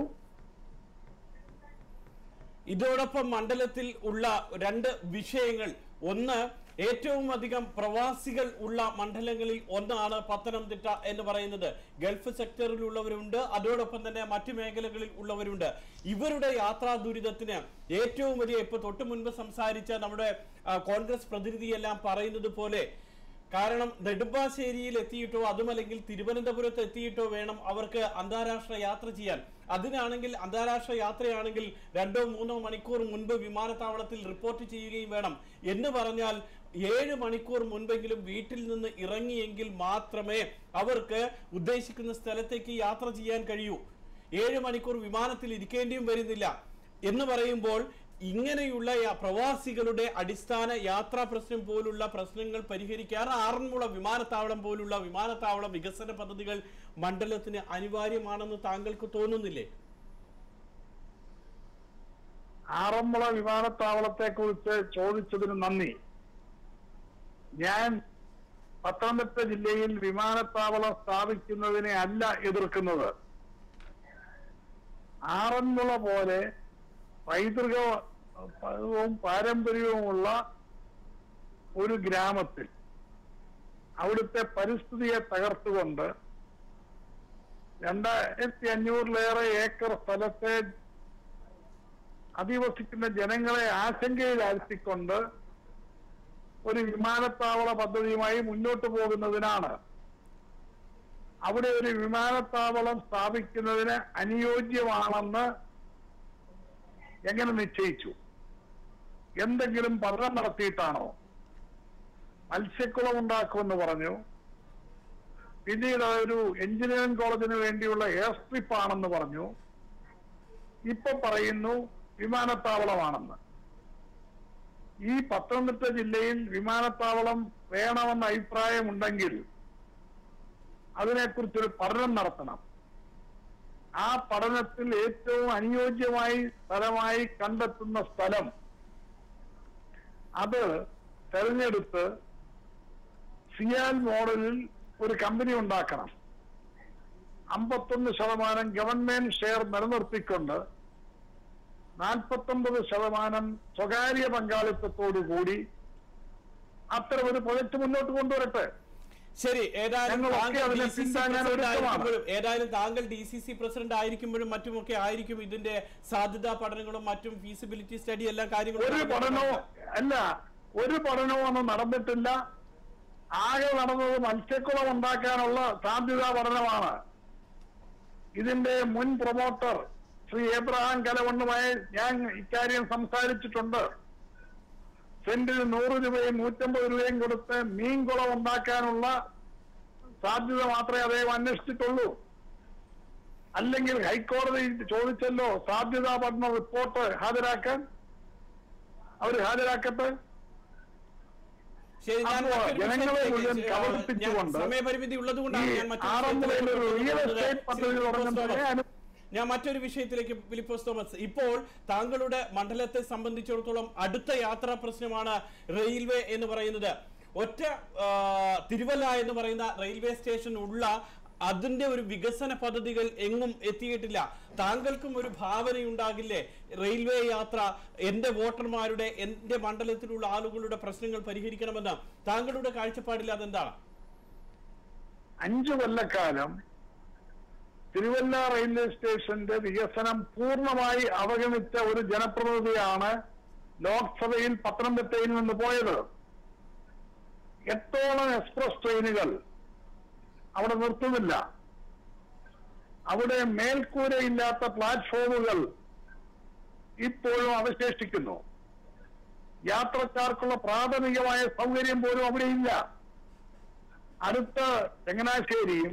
ഇതോടൊപ്പം മണ്ഡലത്തിൽ ഉള്ള രണ്ട് വിഷയങ്ങൾ ഒന്ന് ഏറ്റവും അധികം പ്രവാസികൾ ഉള്ള മണ്ഡലങ്ങളിൽ ഒന്നാണ് പത്തനംതിട്ട എന്ന് പറയുന്നത് ഗൾഫ് സെക്ടറിലുള്ളവരുണ്ട് അതോടൊപ്പം തന്നെ മറ്റു മേഖലകളിൽ ഉള്ളവരുണ്ട് ഇവരുടെ യാത്രാ ദുരിതത്തിന് ഏറ്റവും വലിയ ഇപ്പൊ തൊട്ടു മുൻപ് സംസാരിച്ച നമ്മുടെ ആ, കോൺഗ്രസ് പ്രതിനിധിയെല്ലാം പറയുന്നത് പോലെ കാരണം നെടുമ്പാശ്ശേരിയിൽ എത്തിയിട്ടോ അതുമല്ലെങ്കിൽ തിരുവനന്തപുരത്ത് എത്തിയിട്ടോ വേണം അവർക്ക് അന്താരാഷ്ട്ര യാത്ര ചെയ്യാൻ അതിനാണെങ്കിൽ അന്താരാഷ്ട്ര യാത്രയാണെങ്കിൽ രണ്ടോ മൂന്നോ മണിക്കൂർ മുൻപ് വിമാനത്താവളത്തിൽ റിപ്പോർട്ട് ചെയ്യുകയും വേണം എന്ന് പറഞ്ഞാൽ ഏഴ് മണിക്കൂർ മുൻപെങ്കിലും വീട്ടിൽ നിന്ന് ഇറങ്ങിയെങ്കിൽ മാത്രമേ അവർക്ക് ഉദ്ദേശിക്കുന്ന സ്ഥലത്തേക്ക് യാത്ര ചെയ്യാൻ കഴിയൂ ഏഴ് മണിക്കൂർ വിമാനത്തിൽ ഇരിക്കേണ്ടിയും വരുന്നില്ല എന്ന് പറയുമ്പോൾ ഇങ്ങനെയുള്ള യാ- പ്രവാസികളുടെ അടിസ്ഥാന യാത്രാ പ്രശ്നം പോലുള്ള പ്രശ്നങ്ങൾ പരിഹരിക്കാൻ ആറന്മുള വിമാനത്താവളം പോലുള്ള വിമാനത്താവള വികസന പദ്ധതികൾ മണ്ഡലത്തിന് അനിവാര്യമാണെന്ന് താങ്കൾക്ക് തോന്നുന്നില്ലേ ആറന്മുള വിമാനത്താവളത്തെ കുറിച്ച് ചോദിച്ചതിന് നന്ദി ഞാൻ പത്തനംതിട്ട ജില്ലയിൽ വിമാനത്താവളം സ്ഥാപിക്കുന്നതിനെ അല്ല എതിർക്കുന്നത് ആറന്മുള പോലെ പൈതൃകവും പാരമ്പര്യവുമുള്ള ഒരു ഗ്രാമത്തിൽ അവിടുത്തെ പരിസ്ഥിതിയെ തകർത്തുകൊണ്ട് രണ്ടായിരത്തി അഞ്ഞൂറിലേറെ ഏക്കർ സ്ഥലത്തെ അധിവസിക്കുന്ന ജനങ്ങളെ ആശങ്കയിലാഴ്ത്തിക്കൊണ്ട് ഒരു വിമാനത്താവള പദ്ധതിയുമായി മുന്നോട്ട് പോകുന്നതിനാണ് അവിടെ ഒരു വിമാനത്താവളം സ്ഥാപിക്കുന്നതിന് അനുയോജ്യമാണെന്ന് എങ്ങനെ നിശ്ചയിച്ചു എന്തെങ്കിലും പഠനം നടത്തിയിട്ടാണോ മത്സ്യക്കുളം ഉണ്ടാക്കുമെന്ന് പറഞ്ഞു പിന്നീട് ഒരു എഞ്ചിനീയറിംഗ് കോളേജിന് വേണ്ടിയുള്ള എയർ സ്ട്രിപ്പ് ആണെന്ന് പറഞ്ഞു ഇപ്പൊ പറയുന്നു വിമാനത്താവളമാണെന്ന് ഈ പത്തനംതിട്ട ജില്ലയിൽ വിമാനത്താവളം വേണമെന്ന അഭിപ്രായമുണ്ടെങ്കിൽ അതിനെക്കുറിച്ചൊരു പഠനം നടത്തണം ആ പഠനത്തിൽ ഏറ്റവും അനുയോജ്യമായി സ്ഥലമായി കണ്ടെത്തുന്ന സ്ഥലം അത് തെരഞ്ഞെടുത്ത് സിയാൽ മോഡലിൽ ഒരു കമ്പനി ഉണ്ടാക്കണം അമ്പത്തൊന്ന് ശതമാനം ഗവൺമെന്റ് ഷെയർ നിലനിർത്തിക്കൊണ്ട് നാൽപ്പത്തൊമ്പത് ശതമാനം സ്വകാര്യ പങ്കാളിത്തത്തോടു കൂടി അത്തരമൊരു പ്രൊജക്ട് മുന്നോട്ട് കൊണ്ടുവരട്ടെ ശരി ഏതായാലും ഞങ്ങളൊക്കെ താങ്കൾ അതിനെ ഡി സി സി പിന്താങ്ങാൻ പ്രസിഡന്റ് ഒരുക്കമാണ്. ആയിരിക്കുമ്പോഴും ഏതായാലും താങ്കൾ ഡി സി സി പ്രസിഡന്റ് ആയിരിക്കുമ്പോഴും മറ്റുമൊക്കെ ആയിരിക്കും ഇതിന്റെ സാധ്യതാ പഠനങ്ങളും മറ്റും ഫീസിബിലിറ്റി സ്റ്റഡി എല്ലാം കാര്യങ്ങളും ഒരു പഠനവും അല്ല ഒരു പഠനവും ഒന്നും നടന്നിട്ടില്ല ആകെ നടന്നത് മത്സ്യക്കുളം ഉണ്ടാക്കാനുള്ള സാധ്യതാ പഠനമാണ് ഇതിന്റെ മുൻ പ്രൊമോട്ടർ ശ്രീ എബ്രഹാം കലവണ്ണുമായി ഞാൻ ഇക്കാര്യം സംസാരിച്ചിട്ടുണ്ട് സെന്റിന് നൂറ് രൂപയും നൂറ്റമ്പത് രൂപയും കൊടുത്ത് മീൻകുളം ഉണ്ടാക്കാനുള്ള സാധ്യത മാത്രമേ അദ്ദേഹം അന്വേഷിച്ചിട്ടുള്ളൂ അല്ലെങ്കിൽ ഹൈക്കോടതി ചോദിച്ചല്ലോ സാധ്യതാ പഠന റിപ്പോർട്ട് ഹാജരാക്കാൻ അവർ ഹാജരാക്കട്ടെ ശരി ഞാൻ അപ്പോ മറ്റൊരു ജനങ്ങളെ വിഷയത്തിലേക്ക്, മുഴുവൻ ഏഹ്, കബളിപ്പിച്ചുകൊണ്ട് ഞാൻ സമയപരിമിതി ഉള്ളതുകൊണ്ടാണ് ഈ ഞാൻ മറ്റൊരു ആറന്മുളയിൽ ഒരു വിഷയത്തിലേക്ക് റിയൽ പോകുന്നത്. എസ്റ്റേറ്റ് പദ്ധതി ശ്രീ തുടങ്ങുന്നതിനെ തോമസ് അനു ഞാൻ മറ്റൊരു വിഷയത്തിലേക്ക് ഫിലിപ്പോസ് തോമസ് ഇപ്പോൾ താങ്കളുടെ മണ്ഡലത്തെ സംബന്ധിച്ചിടത്തോളം അടുത്ത യാത്രാ പ്രശ്നമാണ് റെയിൽവേ എന്ന് പറയുന്നത് ഒറ്റ ആ, തിരുവല്ല എന്ന് പറയുന്ന റെയിൽവേ സ്റ്റേഷൻ ഉള്ള അതിന്റെ ഒരു വികസന പദ്ധതികൾ എങ്ങും എത്തിയിട്ടില്ല താങ്കൾക്കും ഒരു ഭാവനയുണ്ടാകില്ലേ റെയിൽവേ യാത്ര എന്റെ വോട്ടർമാരുടെ എന്റെ മണ്ഡലത്തിലുള്ള ആളുകളുടെ പ്രശ്നങ്ങൾ പരിഹരിക്കണമെന്ന് താങ്കളുടെ കാഴ്ചപ്പാടിൽ അതെന്താണ് അഞ്ചു കൊല്ലക്കാലം തിരുവല്ല റെയിൽവേ സ്റ്റേഷന്റെ വികസനം പൂർണ്ണമായി അവഗണിച്ച ഒരു ജനപ്രതിനിധിയാണ് ലോക്സഭയിൽ പത്തനംതിട്ടയിൽ നിന്ന് പോയത് എട്ടോളം എക്സ്പ്രസ് ട്രെയിനുകൾ അവിടെ നിർത്തുന്നില്ല അവിടെ മേൽക്കൂരയില്ലാത്ത പ്ലാറ്റ്ഫോമുകൾ ഇപ്പോഴും അവശേഷിക്കുന്നു യാത്രക്കാർക്കുള്ള പ്രാഥമികമായ സൗകര്യം പോലും അവിടെ ഇല്ല അടുത്ത ചങ്ങനാശ്ശേരിയും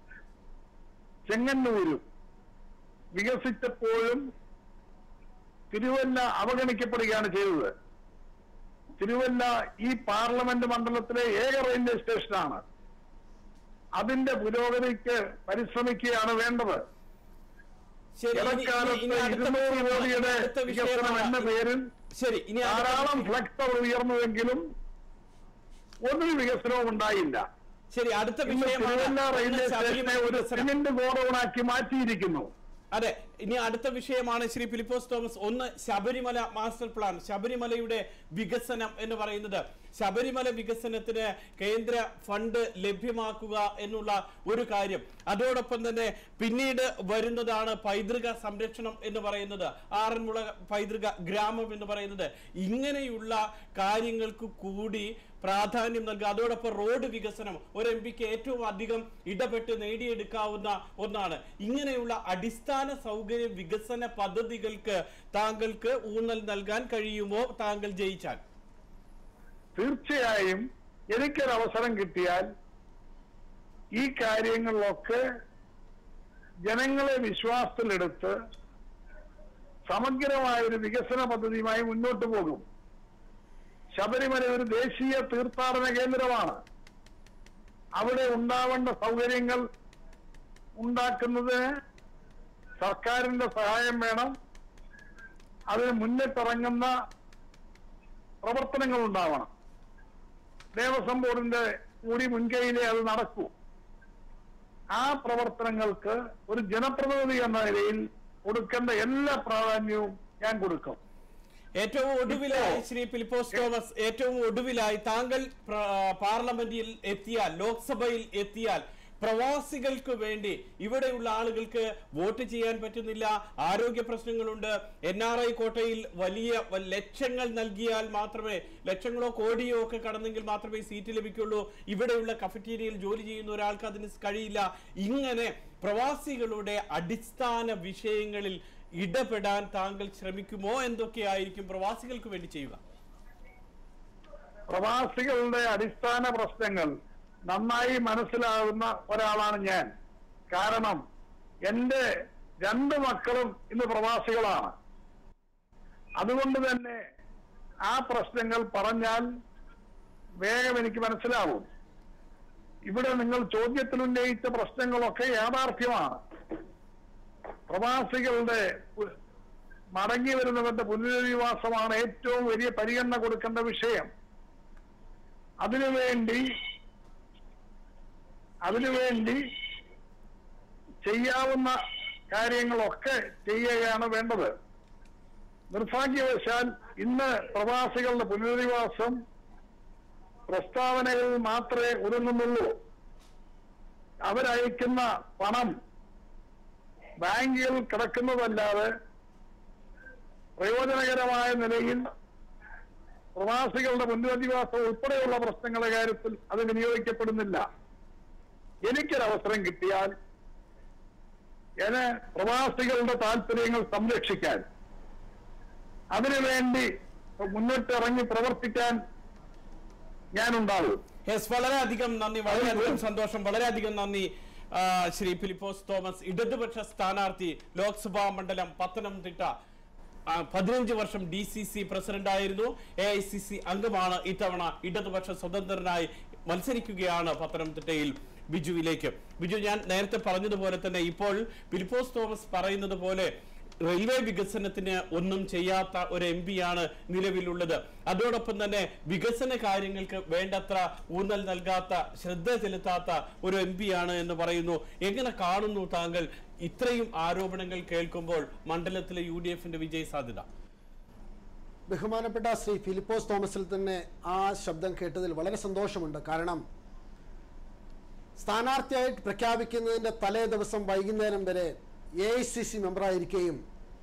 ചെങ്ങന്നൂരും വികസിച്ചപ്പോഴും തിരുവല്ല അവഗണിക്കപ്പെടുകയാണ് ചെയ്തത് തിരുവല്ല ഈ പാർലമെന്റ് മണ്ഡലത്തിലെ ഏക റെയിൽവേ സ്റ്റേഷനാണ് അതിന്റെ പുരോഗതിക്ക് പരിശ്രമിക്കുകയാണ് വേണ്ടത് ശരി ഇനി- ഇനി- ഇടക്കാലത്ത് ഇനി അടുത്ത ഇരുന്നൂറ് വിഷയമാണ്. കോടിയുടെ അടുത്ത വികസനം വിഷയമാണ്. എന്ന പേരിൽ ശരി ഇനി അടുത്ത ധാരാളം വിഷയം- ഫ്ലക്സ് അവർ ഉയർന്നുവെങ്കിലും ഒരു വികസനവും ഉണ്ടായില്ല ശരി അടുത്ത ഇന്ന് വിഷയമാണ് തിരുവല്ല റെയിൽവേ ഇന്ന് സ്റ്റേഷനെ ശബരിമല ഒരു വികസനം. സിമന്റ് ഗോഡൌണാക്കി മാറ്റിയിരിക്കുന്നു അതെ ഇനി അടുത്ത വിഷയമാണ് ശ്രീ ഫിലിപ്പോസ് തോമസ് ഒന്ന് ശബരിമല മാസ്റ്റർ പ്ലാൻ ശബരിമലയുടെ വികസനം എന്ന് പറയുന്നത് ശബരിമല വികസനത്തിന് കേന്ദ്ര ഫണ്ട് ലഭ്യമാക്കുക എന്നുള്ള ഒരു കാര്യം അതോടൊപ്പം തന്നെ പിന്നീട് വരുന്നതാണ് പൈതൃക സംരക്ഷണം എന്ന് പറയുന്നത് ആറന്മുള പൈതൃക ഗ്രാമം എന്ന് പറയുന്നത് ഇങ്ങനെയുള്ള കാര്യങ്ങൾക്ക് കൂടി പ്രാധാന്യം നൽകുക അതോടൊപ്പം റോഡ് വികസനം ഒരു എം പിക്ക് ഏറ്റവും അധികം ഇടപെട്ട് നേടിയെടുക്കാവുന്ന ഒന്നാണ് ഇങ്ങനെയുള്ള അടിസ്ഥാന സൗകര്യ വികസന പദ്ധതികൾക്ക് താങ്കൾക്ക് ഊന്നൽ നൽകാൻ കഴിയുമോ താങ്കൾ ജയിച്ചാൽ തീർച്ചയായും എനിക്കൊരു അവസരം കിട്ടിയാൽ ഈ കാര്യങ്ങളിലൊക്കെ ജനങ്ങളെ വിശ്വാസത്തിലെടുത്ത് സമഗ്രമായ ഒരു വികസന പദ്ധതിയുമായി മുന്നോട്ട് പോകും ശബരിമല ഒരു ദേശീയ തീർത്ഥാടന കേന്ദ്രമാണ് അവിടെ ഉണ്ടാവേണ്ട സൗകര്യങ്ങൾ ഉണ്ടാക്കുന്നതിന് സർക്കാരിന്റെ സഹായം വേണം അതിന് മുന്നിട്ടിറങ്ങുന്ന പ്രവർത്തനങ്ങൾ ഉണ്ടാവണം ദേവസ്വം ബോർഡിന്റെ കൂടി മുൻകൈയിലേ അത് നടക്കൂ ആ പ്രവർത്തനങ്ങൾക്ക് ഒരു ജനപ്രതിനിധി എന്ന നിലയിൽ കൊടുക്കേണ്ട എല്ലാ പ്രാധാന്യവും ഞാൻ കൊടുക്കും ഏറ്റവും ഒടുവിലായി ശ്രീ ഫിലിപ്പോസ് തോമസ് ഏറ്റവും ഒടുവിലായി താങ്കൾ പ്ര- പാർലമെന്റിൽ എത്തിയാൽ ലോക്സഭയിൽ എത്തിയാൽ പ്രവാസികൾക്ക് വേണ്ടി ഇവിടെയുള്ള ആളുകൾക്ക് വോട്ട് ചെയ്യാൻ പറ്റുന്നില്ല ആരോഗ്യ പ്രശ്നങ്ങളുണ്ട് എൻ ആർ ഐ കോട്ടയിൽ വലിയ വ- ലക്ഷങ്ങൾ നൽകിയാൽ മാത്രമേ ലക്ഷങ്ങളോ കോടിയോ ഒക്കെ കടന്നെങ്കിൽ മാത്രമേ സീറ്റ് ലഭിക്കുള്ളൂ ഇവിടെയുള്ള കഫറ്റീരിയയിൽ ജോലി ചെയ്യുന്ന ഒരാൾക്ക് അതിന് കഴിയില്ല ഇങ്ങനെ പ്രവാസികളുടെ അടിസ്ഥാന വിഷയങ്ങളിൽ ഇടപെടാൻ താങ്കൾ ശ്രമിക്കുമോ എന്തൊക്കെയായിരിക്കും പ്രവാസികൾക്ക് വേണ്ടി ചെയ്യുക പ്രവാസികളുടെ അടിസ്ഥാന പ്രശ്നങ്ങൾ നന്നായി മനസ്സിലാകുന്ന ഒരാളാണ് ഞാൻ കാരണം എന്റെ രണ്ട് മക്കളും ഇന്ന് പ്രവാസികളാണ് അതുകൊണ്ട് തന്നെ ആ പ്രശ്നങ്ങൾ പറഞ്ഞാൽ വേഗം എനിക്ക് മനസ്സിലാവും ഇവിടെ നിങ്ങൾ ചോദ്യത്തിൽ ഉന്നയിച്ച പ്രശ്നങ്ങളൊക്കെ യാഥാർത്ഥ്യമാണ് പ്രവാസികളുടെ പു- മടങ്ങി വരുന്നവരുടെ പുനരധിവാസമാണ് ഏറ്റവും വലിയ പരിഗണന കൊടുക്കേണ്ട വിഷയം അതിനുവേണ്ടി അതിനുവേണ്ടി ചെയ്യാവുന്ന കാര്യങ്ങളൊക്കെ ചെയ്യുകയാണ് വേണ്ടത് നിർഭാഗ്യവശാൽ ഇന്ന് പ്രവാസികളുടെ പുനരധിവാസം പ്രസ്താവനകളിൽ മാത്രമേ ഒതുങ്ങുന്നുള്ളൂ അവരയക്കുന്ന പണം ബാങ്കുകളിൽ കിടക്കുന്നതല്ലാതെ പ്രയോജനകരമായ നിലയിൽ പ്രവാസികളുടെ പുനരധിവാസം ഉൾപ്പെടെയുള്ള പ്രശ്നങ്ങളുടെ കാര്യത്തിൽ അത് വിനിയോഗിക്കപ്പെടുന്നില്ല എനിക്കൊരവസരം കിട്ടിയാൽ എന്നെ പ്രവാസികളുടെ താല്പര്യങ്ങൾ സംരക്ഷിക്കാൻ അതിനുവേണ്ടി മുന്നിട്ടിറങ്ങി പ്രവർത്തിക്കാൻ ഞാനുണ്ടാവും യെസ് വളരെയധികം നന്ദി വളരെയധികം സന്തോഷം വളരെയധികം നന്ദി ആ, ശ്രീ ഫിലിപ്പോസ് തോമസ് ഇടതുപക്ഷ സ്ഥാനാർത്ഥി ലോക്സഭാ മണ്ഡലം പത്തനംതിട്ട ആ, പതിനഞ്ച് വർഷം ഡി സി സി പ്രസിഡന്റ് ആയിരുന്നു എ ഐ സി സി അംഗമാണ് ഇത്തവണ ഇടതുപക്ഷ സ്വതന്ത്രനായി മത്സരിക്കുകയാണ് പത്തനംതിട്ടയിൽ ബിജുവിലേക്ക് ബിജു ഞാൻ നേരത്തെ പറഞ്ഞതുപോലെ തന്നെ ഇപ്പോൾ ഫിലിപ്പോസ് തോമസ് പറയുന്നത് പോലെ റെയിൽവേ വികസനത്തിന് ഒന്നും ചെയ്യാത്ത ഒരു എം പിയാണ് നിലവിലുള്ളത് അതോടൊപ്പം തന്നെ വികസന കാര്യങ്ങൾക്ക് വേണ്ടത്ര ഊന്നൽ നൽകാത്ത ശ്രദ്ധ ചെലുത്താത്ത ഒരു എം പിയാണ് എന്ന് പറയുന്നു എങ്ങനെ കാണുന്നു താങ്കൾ ഇത്രയും ആരോപണങ്ങൾ കേൾക്കുമ്പോൾ മണ്ഡലത്തിലെ യു ഡി എഫിന്റെ വിജയ സാധ്യത ബഹുമാനപ്പെട്ട ശ്രീ ഫിലിപ്പോസ് തോമസിൽ തന്നെ ആ ശബ്ദം കേട്ടതിൽ വളരെ സന്തോഷമുണ്ട് കാരണം സ്ഥാനാർത്ഥിയായിട്ട് പ്രഖ്യാപിക്കുന്നതിൻ്റെ തലേ ദിവസം വൈകുന്നേരം വരെ എ ഐ സി സി മെമ്പറായിരിക്കുകയും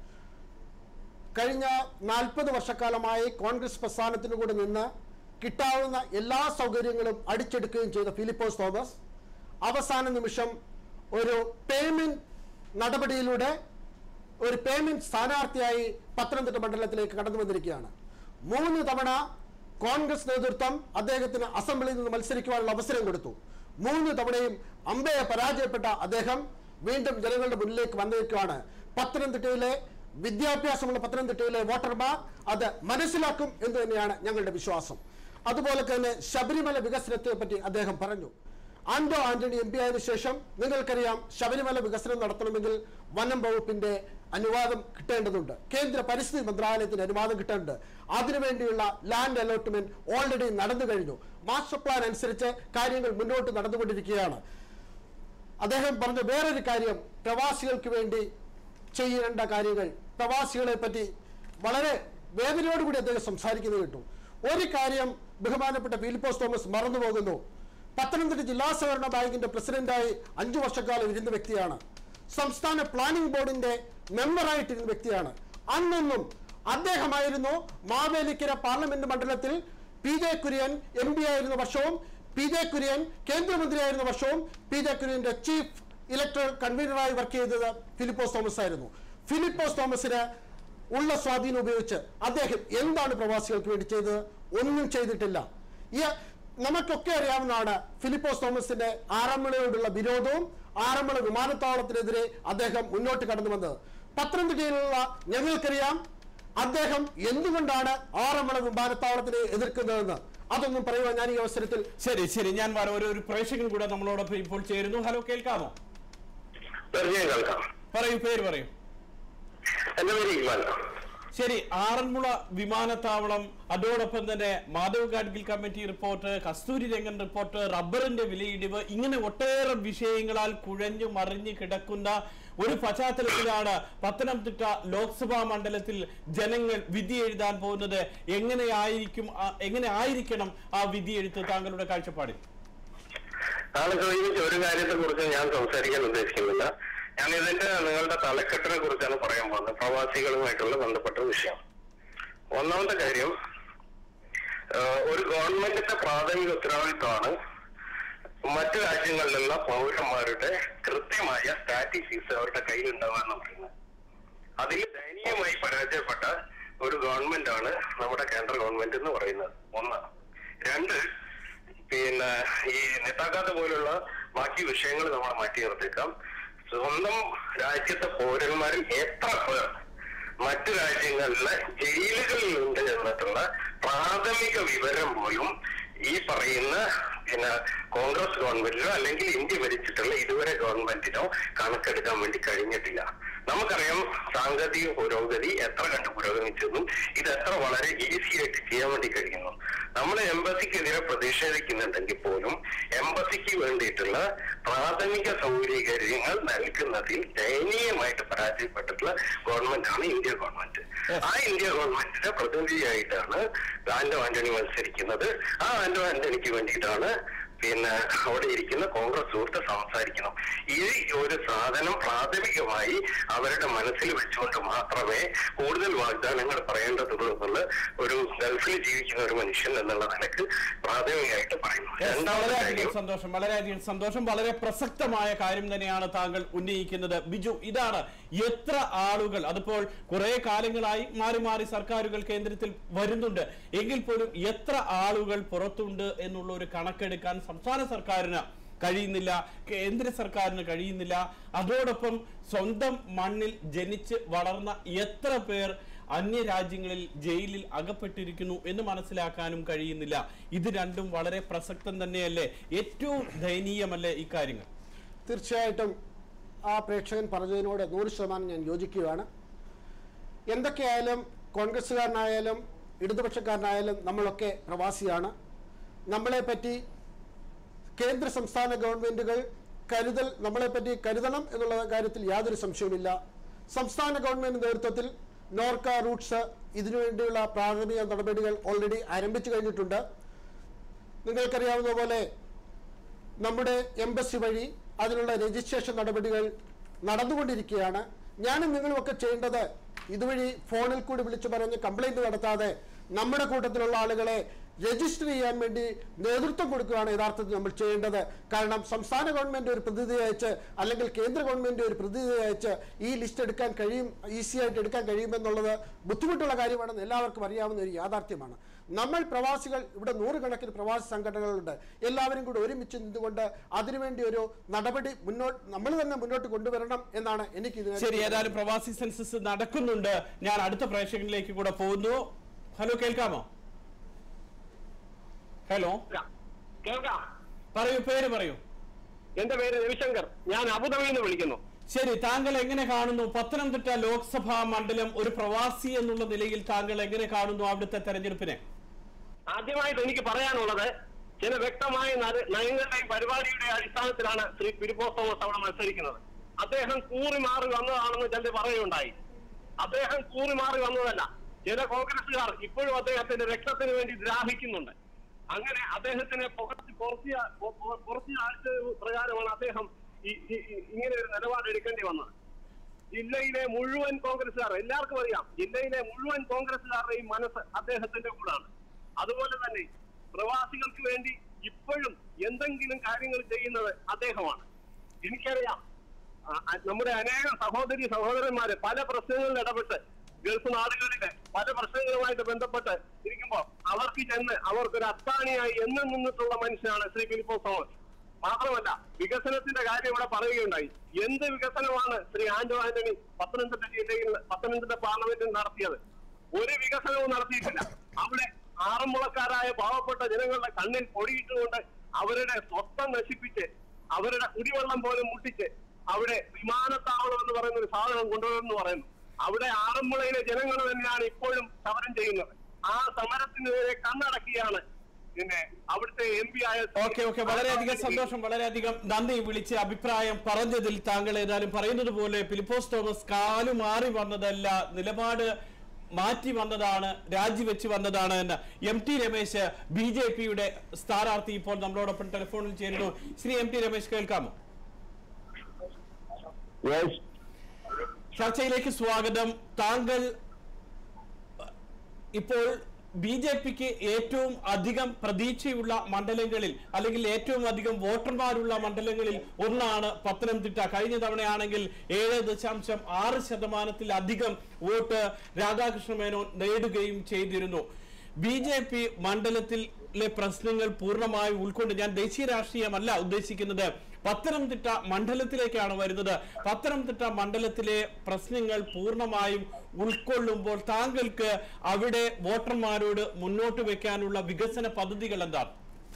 കഴിഞ്ഞ നാൽപ്പത് വർഷക്കാലമായി കോൺഗ്രസ് പ്രസ്ഥാനത്തിനു കൂടെ നിന്ന് കിട്ടാവുന്ന എല്ലാ സൗകര്യങ്ങളും അടിച്ചെടുക്കുകയും ചെയ്ത ഫിലിപ്പോസ് തോമസ് അവസാന നിമിഷം ഒരു പേയ്മെന്റ് നടപടിയിലൂടെ ഒരു പേയ്മെന്റ് സ്ഥാനാർത്ഥിയായി പത്തനംതിട്ട മണ്ഡലത്തിലേക്ക് കടന്നു വന്നിരിക്കുകയാണ് മൂന്ന് തവണ കോൺഗ്രസ് നേതൃത്വം അദ്ദേഹത്തിന് അസംബ്ലിയിൽ നിന്ന് മത്സരിക്കുവാനുള്ള അവസരം കൊടുത്തു മൂന്ന് തവണയും അമ്പയെ പരാജയപ്പെട്ട അദ്ദേഹം വീണ്ടും ജനങ്ങളുടെ മുന്നിലേക്ക് വന്നിരിക്കുകയാണ് പത്തനംതിട്ടയിലെ വിദ്യാഭ്യാസമുള്ള പത്തനംതിട്ടയിലെ വോട്ടർമാർ അത് മനസ്സിലാക്കും എന്ന് തന്നെയാണ് ഞങ്ങളുടെ വിശ്വാസം അതുപോലെ തന്നെ ശബരിമല വികസനത്തെ പറ്റി അദ്ദേഹം പറഞ്ഞു ആന്റോ ആന്റണി എം പി ആയതിനു ശേഷം നിങ്ങൾക്കറിയാം ശബരിമല വികസനം നടത്തണമെങ്കിൽ വനം വകുപ്പിന്റെ അനുവാദം കിട്ടേണ്ടതുണ്ട് കേന്ദ്ര പരിസ്ഥിതി മന്ത്രാലയത്തിന് അനുവാദം കിട്ടേണ്ടത് അതിനുവേണ്ടിയുള്ള ലാൻഡ് അലോട്ട്മെന്റ് ഓൾറെഡി നടന്നു കഴിഞ്ഞു മാസ്റ്റർ പ്ലാൻ അനുസരിച്ച് കാര്യങ്ങൾ മുന്നോട്ട് നടന്നുകൊണ്ടിരിക്കുകയാണ് അദ്ദേഹം പറഞ്ഞ വേറൊരു കാര്യം പ്രവാസികൾക്ക് വേണ്ടി ചെയ്യേണ്ട കാര്യങ്ങൾ പ്രവാസികളെ പറ്റി വളരെ വേദനയോടുകൂടി അദ്ദേഹം സംസാരിക്കുന്നത് കേട്ടു ഒരു കാര്യം ബഹുമാനപ്പെട്ട ഫിലിപ്പോസ് തോമസ് മറന്നുപോകുന്നു പത്തനംതിട്ട ജില്ലാ സഹകരണ ബാങ്കിന്റെ പ്രസിഡന്റായി അഞ്ചു വർഷക്കാലം ഇരുന്ന വ്യക്തിയാണ് സംസ്ഥാന പ്ലാനിംഗ് ബോർഡിന്റെ മെമ്പറായിട്ടിരുന്ന വ്യക്തിയാണ് അന്നൊന്നും അദ്ദേഹമായിരുന്നു മാവേലിക്കര പാർലമെന്റ് മണ്ഡലത്തിൽ P J Kurien M P ആയിരുന്ന വർഷവും പി ജെ കുര്യൻ കേന്ദ്രമന്ത്രിയായിരുന്ന വർഷവും പി ജെ കുര്യന്റെ ചീഫ് ഇലക്ടറൽ കൺവീനറായി വർക്ക് ചെയ്തത് ഫിലിപ്പോസ് തോമസ് ആയിരുന്നു ഫിലിപ്പോസ് തോമസിന് ഉള്ള സ്വാധീനം ഉപയോഗിച്ച് അദ്ദേഹം എന്താണ് പ്രവാസികൾക്ക് വേണ്ടി ചെയ്തത് ഒന്നും ചെയ്തിട്ടില്ല ഈ നമുക്കൊക്കെ അറിയാവുന്നതാണ് ഫിലിപ്പോസ് തോമസിന്റെ ആറന്മുളയോടുള്ള വിരോധവും ആറന്മുള വിമാനത്താവളത്തിനെതിരെ അദ്ദേഹം മുന്നോട്ട് കടന്നു വന്നത് പത്തനംതിട്ടയിലുള്ള ഞങ്ങൾക്കറിയാം അദ്ദേഹം എന്തുകൊണ്ടാണ് ആറന്മുള വിമാനത്താവളത്തിനെ എതിർക്കുന്നതെന്ന് അതൊന്നും പറയുവാൻ ഞാൻ ഈ അവസരത്തിൽ ശരി ശരി ഞാൻ വരാം ഒരു ഒരു പ്രേക്ഷകൻ കൂടെ നമ്മളോടൊപ്പം ഇപ്പോൾ ചേരുന്നു ഹലോ കേൾക്കാമോ തീർച്ചയായും കേൾക്കാം പറയൂ പേര് പറയൂ എന്റെ പേര് ഇക്ബാൽ ശരി ആറന്മുള വിമാനത്താവളം അതോടൊപ്പം തന്നെ Madhav Gadgil committee report Kasturi Rangan report റബ്ബറിന്റെ വിലയിടിവ് ഇങ്ങനെ ഒട്ടേറെ വിഷയങ്ങളാൽ കുഴഞ്ഞു മറിഞ്ഞു കിടക്കുന്ന ഒരു പശ്ചാത്തലത്തിലാണ് പത്തനംതിട്ട ലോക്സഭാ മണ്ഡലത്തിൽ ജനങ്ങൾ വിധി എഴുതാൻ പോകുന്നത് എങ്ങനെയായിരിക്കും ആ- എങ്ങനെ ആയിരിക്കണം ആ വിധി എഴുത്ത് താങ്കളുടെ കാഴ്ചപ്പാടിൽ താങ്കൾ ചോദിച്ച ഒരു കാര്യത്തെ കുറിച്ച് ഞാൻ സംസാരിക്കാൻ ഉദ്ദേശിക്കുന്നില്ല ഞാൻ ഇതിന്റെ നിങ്ങളുടെ തലക്കെട്ടിനെ കുറിച്ചാണ് പറയാൻ പോകുന്നത് പ്രവാസികളുമായിട്ടുള്ള ബന്ധപ്പെട്ട വിഷയം ഒന്നാമത്തെ കാര്യം ആഹ് ഒരു ഗവൺമെന്റിന്റെ പ്രാഥമിക ഉത്തരവാദിത്വമാണ് മറ്റു രാജ്യങ്ങളിലുള്ള പൗരന്മാരുടെ കൃത്യമായ സ്റ്റാറ്റിസ്റ്റിക്സ് അവരുടെ കയ്യിൽ ഉണ്ടാവുക എന്ന് പറയുന്നത് അതിൽ ദയനീയമായി പരാജയപ്പെട്ട ഒരു ഗവൺമെന്റ് ആണ് നമ്മുടെ കേന്ദ്ര ഗവൺമെന്റ് എന്ന് പറയുന്നത് ഒന്ന് രണ്ട് പിന്നെ ഈ നെത്താക്കാത്ത പോലുള്ള ബാക്കി വിഷയങ്ങൾ നമ്മൾ മാറ്റി നിർത്തിയേക്കാം സ്വന്തം രാജ്യത്തെ പൗരന്മാരിൽ എത്ര പേർ മറ്റു രാജ്യങ്ങളിലെ ജയിലുകളിൽ ഉണ്ട് എന്നിട്ടുള്ള പ്രാഥമിക വിവരം പോലും ഈ പറയുന്ന പിന്നെ കോൺഗ്രസ് ഗവൺമെന്റിനോ അല്ലെങ്കിൽ ഇന്ത്യ ഭരിച്ചിട്ടുള്ള ഇതുവരെ ഗവൺമെന്റിനോ കണക്കെടുക്കാൻ വേണ്ടി കഴിഞ്ഞിട്ടില്ല നമുക്കറിയാം സാങ്കേതിക പുരോഗതി എത്ര കണ്ട് പുരോഗമിച്ചെന്നും ഇത് എത്ര വളരെ ഈസി ആയിട്ട് ചെയ്യാൻ വേണ്ടി കഴിയുന്നു നമ്മൾ എംബസിക്കെതിരെ പ്രതിഷേധിക്കുന്നുണ്ടെങ്കിൽ പോലും എംബസിക്ക് വേണ്ടിയിട്ടുള്ള പ്രാഥമിക സൗകര്യങ്ങൾ നൽകുന്നതിൽ ദയനീയമായിട്ട് പരാജയപ്പെട്ടിട്ടുള്ള ഗവൺമെന്റ് ആണ് ഇന്ത്യ ഗവൺമെന്റ് ആ ഇന്ത്യ ഗവൺമെന്റിന്റെ പ്രതിനിധിയായിട്ടാണ് ആന്റോ ആന്റണി മത്സരിക്കുന്നത് ആ ആന്റോ ആന്റണിക്ക് വേണ്ടിയിട്ടാണ് പിന്നെ അവിടെ ഇരിക്കുന്ന കോൺഗ്രസ് സുഹൃത്ത് സംസാരിക്കണം ഈ ഒരു സാധനം പ്രാഥമികമായി അവരുടെ മനസ്സിൽ വെച്ചുകൊണ്ട് മാത്രമേ കൂടുതൽ വാഗ്ദാനങ്ങൾ പറയേണ്ടതുള്ളൂ എന്നുള്ള ഒരു ഗൾഫിൽ ജീവിക്കുന്ന ഒരു മനുഷ്യൻ എന്നുള്ള നിലക്ക് പ്രാഥമികമായിട്ട് പറയുന്നു രണ്ടാമത്തെ വളരെയധികം കാര്യം സന്തോഷം വളരെയധികം സന്തോഷം വളരെ പ്രസക്തമായ കാര്യം തന്നെയാണ് താങ്കൾ ഉന്നയിക്കുന്നത് ബിജു ഇതാണ് എത്ര ആളുകൾ അതിപ്പോൾ കുറെ കാലങ്ങളായി മാറി മാറി സർക്കാരുകൾ കേന്ദ്രത്തിൽ വരുന്നുണ്ട് എങ്കിൽ പോലും എത്ര ആളുകൾ പുറത്തുണ്ട് എന്നുള്ള ഒരു കണക്കെടുക്കാൻ സംസ്ഥാന സർക്കാരിന് കഴിയുന്നില്ല കേന്ദ്ര സർക്കാരിന് കഴിയുന്നില്ല അതോടൊപ്പം സ്വന്തം മണ്ണിൽ ജനിച്ച് വളർന്ന എത്ര പേർ അന്യ രാജ്യങ്ങളിൽ ജയിലിൽ അകപ്പെട്ടിരിക്കുന്നു എന്ന് മനസ്സിലാക്കാനും കഴിയുന്നില്ല ഇത് രണ്ടും വളരെ പ്രസക്തം തന്നെയല്ലേ ഏറ്റവും ദയനീയമല്ലേ ഇക്കാര്യങ്ങൾ തീർച്ചയായിട്ടും ആ പ്രേക്ഷകൻ പറഞ്ഞതിനോട് നൂറ് ശതമാനം ഞാൻ യോജിക്കുകയാണ് എന്തൊക്കെയായാലും കോൺഗ്രസ്സുകാരനായാലും ഇടതുപക്ഷക്കാരനായാലും നമ്മളൊക്കെ പ്രവാസിയാണ് നമ്മളെപ്പറ്റി കേന്ദ്ര സംസ്ഥാന ഗവൺമെൻറ്റുകൾ കരുതൽ നമ്മളെപ്പറ്റി കരുതണം എന്നുള്ള കാര്യത്തിൽ യാതൊരു സംശയവുമില്ല സംസ്ഥാന ഗവൺമെൻറ് നേതൃത്വത്തിൽ നോർക്ക റൂട്ട്സ് ഇതിനുവേണ്ടിയുള്ള പ്രാഥമിക നടപടികൾ ഓൾറെഡി ആരംഭിച്ചു കഴിഞ്ഞിട്ടുണ്ട് നിങ്ങൾക്കറിയാവുന്ന പോലെ നമ്മുടെ എംബസി വഴി അതിനുള്ള രജിസ്ട്രേഷൻ നടപടികൾ നടന്നുകൊണ്ടിരിക്കുകയാണ് ഞാനും നിങ്ങളുമൊക്കെ ചെയ്യേണ്ടത് ഇതുവഴി ഫോണിൽ കൂടി വിളിച്ചു പറഞ്ഞ് കംപ്ലൈന്റ് നടത്താതെ നമ്മുടെ കൂട്ടത്തിലുള്ള ആളുകളെ രജിസ്റ്റർ ചെയ്യാൻ വേണ്ടി നേതൃത്വം കൊടുക്കുകയാണ് യഥാർത്ഥത്തിൽ നമ്മൾ ചെയ്യേണ്ടത് കാരണം സംസ്ഥാന ഗവൺമെന്റ് ഒരു പ്രതിനിധി അയച്ച് അല്ലെങ്കിൽ കേന്ദ്ര ഗവൺമെന്റ് ഒരു പ്രതിനിധി അയച്ച് ഈ ലിസ്റ്റ് എടുക്കാൻ കഴിയും ഈസി ആയിട്ട് എടുക്കാൻ കഴിയുമെന്നുള്ളത് ബുദ്ധിമുട്ടുള്ള കാര്യമാണെന്ന് എല്ലാവർക്കും അറിയാവുന്ന ഒരു യാഥാർത്ഥ്യമാണ് നമ്മൾ പ്രവാസികൾ ഇവിടെ നൂറുകണക്കിന് പ്രവാസി സംഘടനകളുണ്ട് എല്ലാവരും കൂടി ഒരുമിച്ച് നിന്നുകൊണ്ട് അതിനുവേണ്ടി ഒരു നടപടി മുന്നോട്ട് നമ്മൾ തന്നെ മുന്നോട്ട് കൊണ്ടുവരണം എന്നാണ് എനിക്ക് ഇതിനെ ശരി ഏതായാലും പ്രവാസി സെൻസസ് നടക്കുന്നുണ്ട് ഞാൻ അടുത്ത പ്രേക്ഷകനിലേക്ക് കൂടെ പോകുന്നു ഹലോ കേൾക്കാമോ ഹലോ കേൾക്കാം പറയൂ പേര് പറയൂ എന്റെ പേര് രവിശങ്കർ ഞാൻ അബുദാബിയിൽ നിന്ന് വിളിക്കുന്നു ശരി താങ്കൾ എങ്ങനെ കാണുന്നു പത്തനംതിട്ട ലോക്സഭാ മണ്ഡലം ഒരു പ്രവാസി എന്നുള്ള നിലയിൽ താങ്കൾ എങ്ങനെ കാണുന്നു അവിടുത്തെ തെരഞ്ഞെടുപ്പിനെ ആദ്യമായിട്ട് എനിക്ക് പറയാനുള്ളത് ചില വ്യക്തമായ നര- നയങ്ങളുടെയും പരിപാടിയുടെ അടിസ്ഥാനത്തിലാണ് ശ്രീ ഫിലിപ്പോസ് തോമസ് അവിടെ മത്സരിക്കുന്നത് അദ്ദേഹം കൂറി മാറി വന്നതാണെന്ന് ചിലർ പറയുകയുണ്ടായി അദ്ദേഹം കൂറി മാറി വന്നതല്ല ചില കോൺഗ്രസുകാർ ഇപ്പോഴും അദ്ദേഹത്തിന്റെ രക്തത്തിന് വേണ്ടി ദ്രാഹിക്കുന്നുണ്ട് അങ്ങനെ അദ്ദേഹത്തിന് പുറത്ത് കുറച്ച് കുറച്ച് ആഴ്ച പ്രകാരമാണ് അദ്ദേഹം ഈ- ഈ- ഈ- ഇങ്ങനെ ഒരു നിലപാട് എടുക്കേണ്ടി വന്നത് ജില്ലയിലെ മുഴുവൻ കോൺഗ്രസുകാർ എല്ലാവർക്കും അറിയാം ജില്ലയിലെ മുഴുവൻ കോൺഗ്രസുകാരുടെയും മനസ്സ് അദ്ദേഹത്തിന്റെ കൂടാണ് അതുപോലെ തന്നെ പ്രവാസികൾക്ക് വേണ്ടി ഇപ്പോഴും എന്തെങ്കിലും കാര്യങ്ങൾ ചെയ്യുന്നത് അദ്ദേഹമാണ് എനിക്കറിയാം ആ, ആ, നമ്മുടെ അനേകം സഹോദരി സഹോദരന്മാര് പല പ്രശ്നങ്ങളിൽ ഇടപെട്ട് ഗൾഫ് നാടുകളിലെ പല പ്രശ്നങ്ങളുമായിട്ട് ബന്ധപ്പെട്ട് ഇരിക്കുമ്പോൾ അവർക്ക് ചെന്ന് അവർക്കൊരു അത്താണിയായി എന്നും നിന്നിട്ടുള്ള മനുഷ്യനാണ് ശ്രീ ഫിലിപ്പോസ് തോമസ് മാത്രമല്ല വികസനത്തിന്റെ കാര്യം ഇവിടെ പറയുകയുണ്ടായി എന്ത് വികസനമാണ് ശ്രീ ആന്റോ ആന്റണി പത്തനംതിട്ട ജില്ലയിൽ പത്തനംതിട്ട പാർലമെന്റിൽ നടത്തിയത് ഒരു വികസനവും നടത്തിയിട്ടില്ല അവിടെ ആറന്മുളക്കാരായ പാവപ്പെട്ട ജനങ്ങളുടെ കണ്ണിൽ പൊടിയിട്ടുകൊണ്ട് അവരുടെ സ്വത്തം നശിപ്പിച്ച് അവരുടെ കുടിവെള്ളം പോലും മുട്ടിച്ച് അവിടെ വിമാനത്താവളം എന്ന് പറയുന്ന ഒരു സാധനം കൊണ്ടുവരുമെന്ന് പറയുന്നു അവിടെ ആറന്മുളയിലെ ജനങ്ങൾ തന്നെയാണ് ഇപ്പോഴും സമരം ചെയ്യുന്നത് ആ സമരത്തിനെതിരെ കണ്ണടക്കിയാണ് പിന്നെ അവിടുത്തെ എം പി ആയ ഓക്കെ ഓക്കെ വളരെയധികം സന്തോഷം വളരെയധികം നന്ദി വിളിച്ച് അഭിപ്രായം പറഞ്ഞതിൽ താങ്കൾ ഏതായാലും പറയുന്നത് പോലെ ഫിലിപ്പോസ് തോമസ് കാലു മാറി വന്നതല്ല നിലപാട് മാറ്റി വന്നതാണ് രാജിവെച്ച് വന്നതാണ് എന്ന് M T Ramesh B J പിയുടെ സ്ഥാനാർത്ഥി ഇപ്പോൾ നമ്മളോടൊപ്പം ടെലിഫോണിൽ ചേരുന്നു ശ്രീ എം ടി രമേശ് കേൾക്കാമോ ചർച്ചയിലേക്ക് സ്വാഗതം താങ്കൾ ഇപ്പോൾ ബി ജെ പിക്ക് ഏറ്റവും അധികം പ്രതീക്ഷയുള്ള മണ്ഡലങ്ങളിൽ അല്ലെങ്കിൽ ഏറ്റവും അധികം വോട്ടർമാരുള്ള മണ്ഡലങ്ങളിൽ ഒന്നാണ് പത്തനംതിട്ട കഴിഞ്ഞ തവണയാണെങ്കിൽ ഏഴ് ദശാംശം ആറ് ശതമാനത്തിലധികം വോട്ട് രാധാകൃഷ്ണ മേനോൻ നേടുകയും ചെയ്തിരുന്നു ബി ജെ പി മണ്ഡലത്തിലെ പ്രശ്നങ്ങൾ പൂർണ്ണമായി ഉൾക്കൊണ്ട് ഞാൻ ദേശീയ രാഷ്ട്രീയമല്ല ഉദ്ദേശിക്കുന്നത് പത്തനംതിട്ട മണ്ഡലത്തിലേക്കാണ് വരുന്നത് പത്തനംതിട്ട മണ്ഡലത്തിലെ പ്രശ്നങ്ങൾ പൂർണ്ണമായും ഉൾക്കൊള്ളുമ്പോൾ താങ്കൾക്ക് അവിടെ വോട്ടർമാരോട് മുന്നോട്ട് വെക്കാനുള്ള വികസന പദ്ധതികൾ എന്താണ്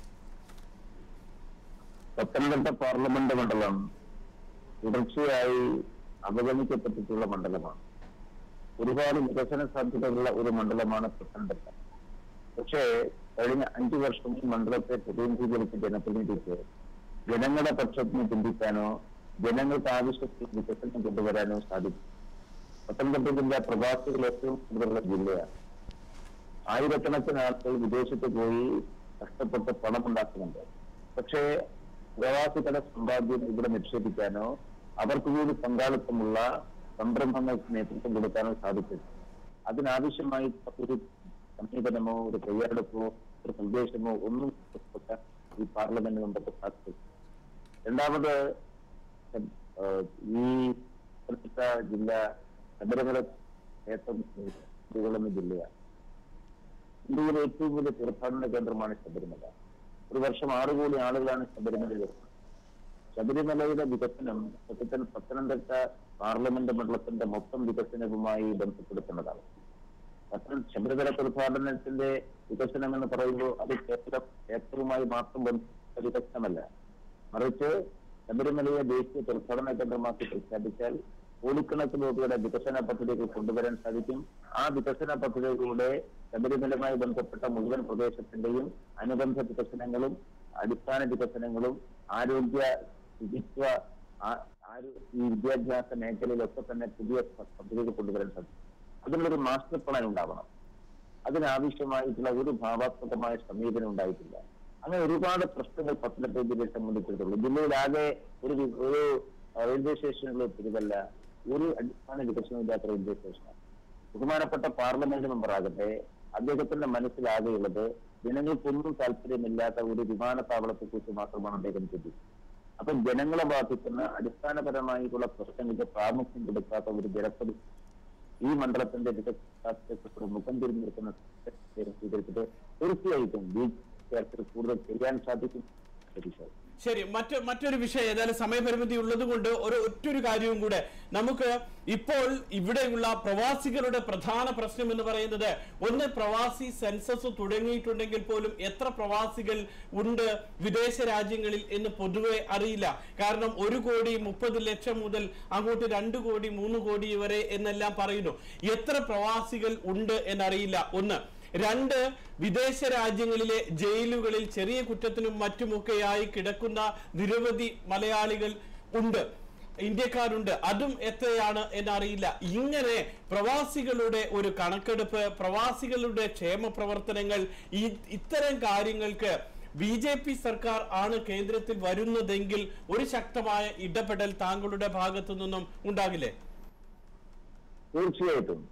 പത്തനംതിട്ട പാർലമെന്റ് മണ്ഡലം തുടർച്ചയായി അവഗണിക്കപ്പെട്ടിട്ടുള്ള മണ്ഡലമാണ് ഒരുപാട് വികസന സാധ്യതകളുള്ള ഒരു മണ്ഡലമാണ് പത്തനംതിട്ട പക്ഷേ കഴിഞ്ഞ അഞ്ചു വർഷം ഈ മണ്ഡലത്തെ പ്രതിനിധീകരിച്ച ജനപ്രതിനിധിക്ക് ജനങ്ങളുടെ പക്ഷത്തിന് ചിന്തിക്കാനോ ജനങ്ങൾക്ക് ആവശ്യത്തിൽ വികസനം കൊണ്ടുവരാനോ സാധിക്കും പത്തനംതിട്ട ജില്ല പ്രവാസികൾ ഏറ്റവും കൂടുതലുള്ള ജില്ലയാണ് ആയിരക്കണക്കിന് ആളുകൾ വിദേശത്ത് പോയി കഷ്ടപ്പെട്ട് പണമുണ്ടാക്കുന്നുണ്ട് പക്ഷേ പ്രവാസികളുടെ സമ്പാദ്യം ഇവിടെ നിക്ഷേപിക്കാനോ അവർക്ക് കൂടി പങ്കാളിത്തമുള്ള സംരംഭങ്ങൾക്ക് നേതൃത്വം കൊടുക്കാനോ സാധിച്ചില്ല അതിനാവശ്യമായി ഒരു സമീപനമോ ഒരു തയ്യാറെടുപ്പോ ഒരു നിർദ്ദേശമോ ഒന്നും പുറപ്പെടുവിക്കാൻ ഈ പാർലമെന്റ് മെമ്പർക്ക് സാധിച്ചു രണ്ടാമത് ഏഹ്, ഈ പത്തനംതിട്ട ജില്ല ശബരിമല ക്ഷേത്രം ഉൾക്കൊള്ളുന്ന ജില്ലയാണ് ഇന്ത്യയിലെ ഏറ്റവും വലിയ തീർത്ഥാടന കേന്ദ്രമാണ് ശബരിമല ഒരു വർഷം ആറ് കോടി ആളുകളാണ് ശബരിമലയിൽ വരുന്നത് ശബരിമലയുടെ വികസനം സത്യത്തിൽ പത്തനംതിട്ട പാർലമെന്റ് മണ്ഡലത്തിന്റെ മൊത്തം വികസനവുമായി ബന്ധപ്പെടുത്തുന്നതാണ് പത്തനം ശബരിമല തീർത്ഥാടനത്തിന്റെ വികസനം എന്ന് പറയുമ്പോൾ അത് കേവലം ക്ഷേത്രവുമായി മാത്രം ബന്ധപ്പെട്ട വികസനമല്ല മറിച്ച് ശബരിമലയെ ദേശീയ തീർത്ഥാടന കേന്ദ്രമാക്കി പ്രഖ്യാപിച്ചാൽ കോടിക്കണക്കിന് രൂപയുടെ വികസന പദ്ധതികൾ കൊണ്ടുവരാൻ സാധിക്കും ആ വികസന പദ്ധതികളുടെ ശബരിമലയുമായി ബന്ധപ്പെട്ട മുഴുവൻ പ്രദേശത്തിന്റെയും അനുബന്ധ വികസനങ്ങളും അടിസ്ഥാന വികസനങ്ങളും ആരോഗ്യ ശുചിത്വ ആ- ആരോ- ഈ വിദ്യാഭ്യാസ മേഖലയിലൊക്കെ തന്നെ പുതിയ പ- പദ്ധതികൾ കൊണ്ടുവരാൻ സാധിക്കും അതിനുള്ളൊരു മാസ്റ്റർ പ്ലാൻ ഉണ്ടാവണം അതിനാവശ്യമായിട്ടുള്ള ഒരു ഭാവാത്മകമായ സമീപനം ഉണ്ടായിട്ടില്ല അങ്ങനെ ഒരുപാട് പ്രശ്നങ്ങൾ പത്തനംതിട്ട ജില്ലയെ സംബന്ധിച്ചിടത്തോളം ജില്ലയിലാകെ ഒരു വി- ഒരു റെയിൽവേ സ്റ്റേഷനുകൾ തിരുവല്ല ഒരു അടിസ്ഥാന വികസനമില്ലാത്ത റെയിൽവേ സ്റ്റേഷനാണ് ബഹുമാനപ്പെട്ട പാർലമെന്റ് മെമ്പർ ആകട്ടെ അദ്ദേഹത്തിന്റെ മനസ്സിലാകെയുള്ളത് ജനങ്ങൾക്കൊന്നും താല്പര്യമില്ലാത്ത ഒരു വിമാനത്താവളത്തെ കുറിച്ച് മാത്രമാണ് അദ്ദേഹം ചിന്തിച്ചത് അപ്പൊ ജനങ്ങളെ ബാധിക്കുന്ന അടിസ്ഥാനപരമായിട്ടുള്ള പ്രശ്നങ്ങൾക്ക് പ്രാമുഖ്യം കൊടുക്കാത്ത ഒരു ജനപ്രതി ഈ മണ്ഡലത്തിന്റെ വികസനത്തെ മുഖം തിരിഞ്ഞു നിൽക്കുന്ന സ്വീകരിച്ചിട്ട് തീർച്ചയായിട്ടും ബി ജെ പി കൂടുതൽ ചെയ്യാൻ സാധിക്കും പ്രതീക്ഷ ശരി മറ്റ് മറ്റൊരു വിഷയം ഏതായാലും സമയപരിമിതി ഉള്ളത് കൊണ്ട് ഒരു ഒറ്റൊരു കാര്യവും കൂടെ നമുക്ക് ഇപ്പോൾ ഇവിടെയുള്ള പ്രവാസികളുടെ പ്രധാന പ്രശ്നം എന്ന് പറയുന്നത് ഒന്ന് പ്രവാസി സെൻസസ് തുടങ്ങിയിട്ടുണ്ടെങ്കിൽ പോലും എത്ര പ്രവാസികൾ ഉണ്ട് വിദേശ രാജ്യങ്ങളിൽ എന്ന് പൊതുവെ അറിയില്ല കാരണം ഒരു കോടി മുപ്പത് ലക്ഷം മുതൽ അങ്ങോട്ട് രണ്ട് കോടി മൂന്ന് കോടി വരെ എന്നെല്ലാം പറയുന്നു എത്ര പ്രവാസികൾ ഉണ്ട് എന്നറിയില്ല ഒന്ന് രണ്ട് വിദേശ രാജ്യങ്ങളിലെ ജയിലുകളിൽ ചെറിയ കുറ്റത്തിനും മറ്റുമൊക്കെയായി കിടക്കുന്ന നിരവധി മലയാളികൾ ഉണ്ട് ഇന്ത്യക്കാരുണ്ട് അതും എത്രയാണ് എന്നറിയില്ല ഇങ്ങനെ പ്രവാസികളുടെ ഒരു കണക്കെടുപ്പ് പ്രവാസികളുടെ ക്ഷേമ പ്രവർത്തനങ്ങൾ ഈ ഇത്തരം കാര്യങ്ങൾക്ക് ബി ജെ പി സർക്കാർ ആണ് കേന്ദ്രത്തിൽ വരുന്നതെങ്കിൽ ഒരു ശക്തമായ ഇടപെടൽ താങ്കളുടെ ഭാഗത്തു നിന്നും ഉണ്ടാകില്ലേ തീർച്ചയായിട്ടും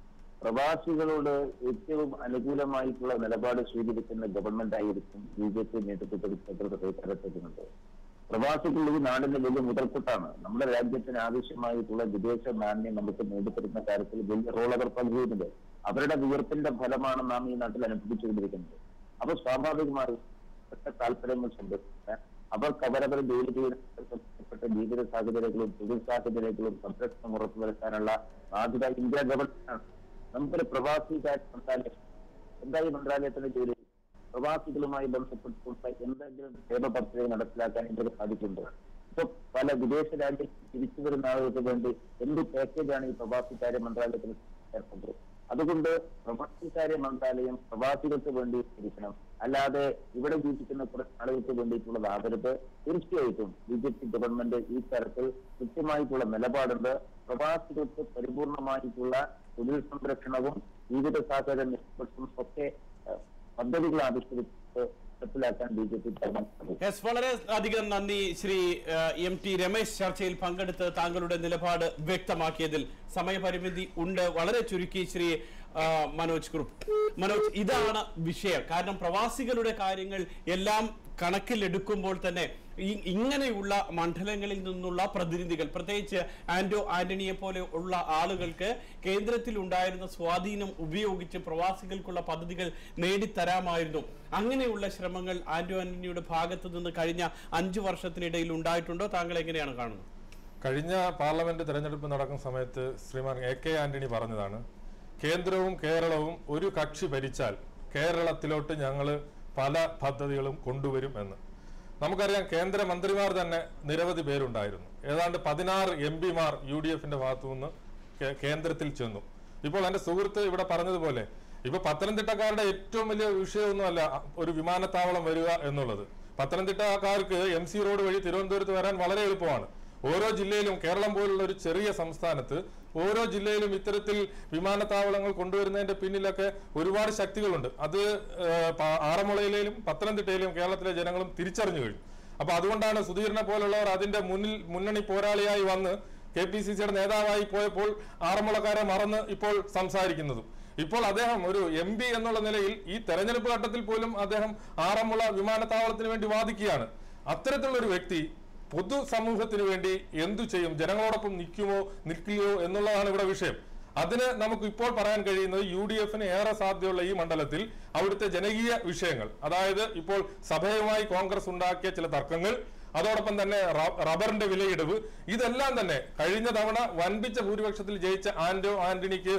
പ്രവാസികളോട് ഏറ്റവും അനുകൂലമായിട്ടുള്ള നിലപാട് സ്വീകരിക്കുന്ന ഗവൺമെന്റ് ആയിരിക്കും ബി ജെ പി നേതൃത്വത്തിൽ കേന്ദ്രത്തിലുണ്ട് പ്രവാസികൾ ഈ നാടിന്റെ വലിയ മുതൽക്കൂട്ടാണ് നമ്മുടെ രാജ്യത്തിന് ആവശ്യമായിട്ടുള്ള വിദേശ നാണ്യം നമുക്ക് നേടിത്തരുന്ന കാര്യത്തിൽ വലിയ റോൾ അവർ പങ്കുവയ്ക്കുന്നുണ്ട് അവരുടെ വിയർപ്പിന്റെ ഫലമാണ് നാം ഈ നാട്ടിൽ അനുഭവിച്ചുകൊണ്ടിരിക്കുന്നത് അപ്പൊ സ്വാഭാവികമായും ഒറ്റ താല്പര്യങ്ങൾ സംരക്ഷിക്കാൻ അവർക്ക് അവരവർ ജോലി ചെയ്യുന്ന ജീവിത സാഹചര്യങ്ങളും തൊഴിൽ സാഹചര്യങ്ങളും സംരക്ഷണം ഉറപ്പുവരുത്താനുള്ള ബാധ്യത ഇന്ത്യ ഗവൺമെന്റാണ് നമുക്കൊരു പ്രവാസി കാര്യ മന്ത്രാലയം എന്തായി മന്ത്രാലയത്തിന്റെ ജോലി പ്രവാസികളുമായി ബന്ധപ്പെട്ടുള്ള എന്തെങ്കിലും ക്ഷേമ പദ്ധതി നടപ്പിലാക്കാൻ ഇന്ത്യക്ക് സാധിക്കുന്നുണ്ട് ഇപ്പൊ പല വിദേശ രാജ്യത്ത് തിരിച്ചു വരുന്ന ആളുകൾക്ക് വേണ്ടി എന്ത് പാക്കേജാണ് ഈ പ്രവാസികാര്യ മന്ത്രാലയത്തിന് ഏർപ്പെട്ടത് അതുകൊണ്ട് പ്രവാസികാര്യ മന്ത്രാലയം പ്രവാസികൾക്ക് വേണ്ടി ഇരിക്കണം അല്ലാതെ ഇവിടെ ജീവിക്കുന്ന കുറച്ച് ആളുകൾക്ക് വേണ്ടിയിട്ടുള്ളതാകരുത് തീർച്ചയായിട്ടും ബി ജെ പി ഗവൺമെന്റ് ഈ തരത്തിൽ കൃത്യമായിട്ടുള്ള നിലപാടുണ്ട് പ്രവാസികൾക്ക് പരിപൂർണമായിട്ടുള്ള തൊഴിൽ സംരക്ഷണവും ജീവിത സാഹചര്യ നിഷ്പക്ഷവും ഒക്കെ ഏഹ്, പദ്ധതികൾ ആവിഷ്കരിച്ച് നടപ്പിലാക്കാൻ B J P government yes വളരെ അധികം നന്ദി ശ്രീ ഏഹ്, എം ടി രമേശ് ചർച്ചയിൽ പങ്കെടുത്ത് താങ്കളുടെ നിലപാട് വ്യക്തമാക്കിയതിൽ സമയപരിമിതി ഉണ്ട് വളരെ ചുരുക്കി ശ്രീ ആ, മനോജ് കുറുപ്പ് മനോജ് ഇതാണ് വിഷയം കാരണം പ്രവാസികളുടെ കാര്യങ്ങൾ എല്ലാം കണക്കിലെടുക്കുമ്പോൾ തന്നെ ഈ ഇങ്ങനെയുള്ള മണ്ഡലങ്ങളിൽ നിന്നുള്ള പ്രതിനിധികൾ പ്രത്യേകിച്ച് ആന്റോ ആന്റണിയെ പോലെ ഉള്ള ആളുകൾക്ക് കേന്ദ്രത്തിൽ ഉണ്ടായിരുന്ന സ്വാധീനം ഉപയോഗിച്ച് പ്രവാസികൾക്കുള്ള പദ്ധതികൾ നേടിത്തരാമായിരുന്നു അങ്ങനെയുള്ള ശ്രമങ്ങൾ ആന്റോ ആന്റണിയുടെ ഭാഗത്തു നിന്ന് കഴിഞ്ഞ അഞ്ചു വർഷത്തിനിടയിൽ ഉണ്ടായിട്ടുണ്ടോ താങ്കൾ എങ്ങനെയാണ് കാണുന്നത് കഴിഞ്ഞ പാർലമെന്റ് തെരഞ്ഞെടുപ്പ് നടക്കുന്ന സമയത്ത് ശ്രീമാൻ എ കെ ആന്റണി പറഞ്ഞതാണ് കേന്ദ്രവും കേരളവും ഒരു കക്ഷി ഭരിച്ചാൽ കേരളത്തിലോട്ട് ഞങ്ങൾ പല പദ്ധതികളും കൊണ്ടുവരും എന്ന് നമുക്കറിയാം കേന്ദ്ര മന്ത്രിമാർ തന്നെ നിരവധി പേരുണ്ടായിരുന്നു ഏതാണ്ട് പതിനാറ് എം പിമാർ യു ഡി എഫിന്റെ ഭാഗത്തു നിന്ന് കേ- കേന്ദ്രത്തിൽ ചെന്നു ഇപ്പോൾ എന്റെ സുഹൃത്ത് ഇവിടെ പറഞ്ഞതുപോലെ ഇപ്പൊ പത്തനംതിട്ടക്കാരുടെ ഏറ്റവും വലിയ വിഷയമൊന്നുമല്ല ഒരു വിമാനത്താവളം വരിക എന്നുള്ളത് പത്തനംതിട്ടക്കാർക്ക് എം സി റോഡ് വഴി തിരുവനന്തപുരത്ത് വരാൻ വളരെ എളുപ്പമാണ് ഓരോ ജില്ലയിലും കേരളം പോലുള്ള ഒരു ചെറിയ സംസ്ഥാനത്ത് ഓരോ ജില്ലയിലും ഇത്തരത്തിൽ വിമാനത്താവളങ്ങൾ കൊണ്ടുവരുന്നതിന്റെ പിന്നിലൊക്കെ ഒരുപാട് ശക്തികളുണ്ട് അത് ഏഹ്, പ- ആറന്മുളയിലും പത്തനംതിട്ടയിലും കേരളത്തിലെ ജനങ്ങളും തിരിച്ചറിഞ്ഞു കഴിഞ്ഞു അപ്പൊ അതുകൊണ്ടാണ് സുധീറിനെ പോലുള്ളവർ അതിന്റെ മുന്നിൽ മുന്നണി പോരാളിയായി വന്ന് കെ പി സി സിയുടെ നേതാവായി പോയപ്പോൾ ആറന്മുളക്കാരെ മറന്ന് ഇപ്പോൾ സംസാരിക്കുന്നതും ഇപ്പോൾ അദ്ദേഹം ഒരു എം പി എന്നുള്ള നിലയിൽ ഈ തെരഞ്ഞെടുപ്പ് ഘട്ടത്തിൽ പോലും അദ്ദേഹം ആറന്മുള വിമാനത്താവളത്തിന് വേണ്ടി വാദിക്കുകയാണ് അത്തരത്തിലുള്ള ഒരു വ്യക്തി പൊതുസമൂഹത്തിന് വേണ്ടി എന്തു ചെയ്യും ജനങ്ങളോടൊപ്പം നിൽക്കുമോ നിൽക്കുകയോ എന്നുള്ളതാണ് ഇവിടെ വിഷയം അതിന് നമുക്ക് ഇപ്പോൾ പറയാൻ കഴിയുന്നത് യു ഡി എഫിന് ഏറെ സാധ്യതയുള്ള ഈ മണ്ഡലത്തിൽ അവിടുത്തെ ജനകീയ വിഷയങ്ങൾ അതായത് ഇപ്പോൾ സഭയുമായി കോൺഗ്രസ് ഉണ്ടാക്കിയ ചില തർക്കങ്ങൾ അതോടൊപ്പം തന്നെ റ- റബ്ബറിന്റെ വിലയിടിവ് ഇതെല്ലാം തന്നെ കഴിഞ്ഞ തവണ വൻപിച്ച ഭൂരിപക്ഷത്തിൽ ജയിച്ച ആന്റോ ആന്റണിക്ക്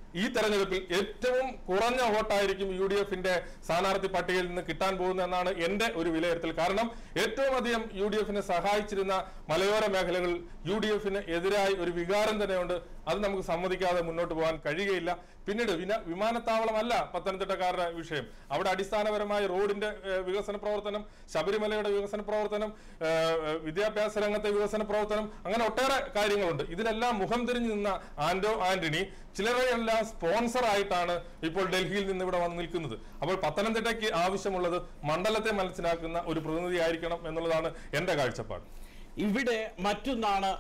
ഈ തെരഞ്ഞെടുപ്പിൽ ഏറ്റവും കുറഞ്ഞ വോട്ടായിരിക്കും യു ഡി എഫിന്റെ സ്ഥാനാർത്ഥി പട്ടികയിൽ നിന്ന് കിട്ടാൻ പോകുന്നതെന്നാണ് എന്റെ ഒരു വിലയിരുത്തൽ കാരണം ഏറ്റവും അധികം യു ഡി എഫിനെ സഹായിച്ചിരുന്ന മലയോര മേഖലകൾ യു ഡി എഫിന് എതിരായി ഒരു വികാരം തന്നെയുണ്ട് അത് നമുക്ക് സമ്മതിക്കാതെ മുന്നോട്ട് പോകാൻ കഴിയുകയില്ല പിന്നീട് വിന- വിമാനത്താവളമല്ല പത്തനംതിട്ടക്കാരുടെ വിഷയം അവിടെ അടിസ്ഥാനപരമായി റോഡിന്റെ ഏഹ്, വികസന പ്രവർത്തനം ശബരിമലയുടെ വികസന പ്രവർത്തനം ഏഹ്, വിദ്യാഭ്യാസ രംഗത്തെ വികസന പ്രവർത്തനം അങ്ങനെ ഒട്ടേറെ കാര്യങ്ങളുണ്ട് ഇതിനെല്ലാം മുഖം തിരിഞ്ഞു നിന്ന ആന്റോ ആന്റണി ചിലരെയെല്ലാം സ്പോൺസർ ആയിട്ടാണ് ഇപ്പോൾ ഡൽഹിയിൽ നിന്ന് ഇവിടെ വന്ന് നിൽക്കുന്നത് അപ്പോൾ പത്തനംതിട്ടയ്ക്ക് ആവശ്യമുള്ളത് മണ്ഡലത്തെ മനസ്സിലാക്കുന്ന ഒരു പ്രതിനിധി ആയിരിക്കണം എന്നുള്ളതാണ് എന്റെ കാഴ്ചപ്പാട് ഇവിടെ മറ്റൊന്നാണ്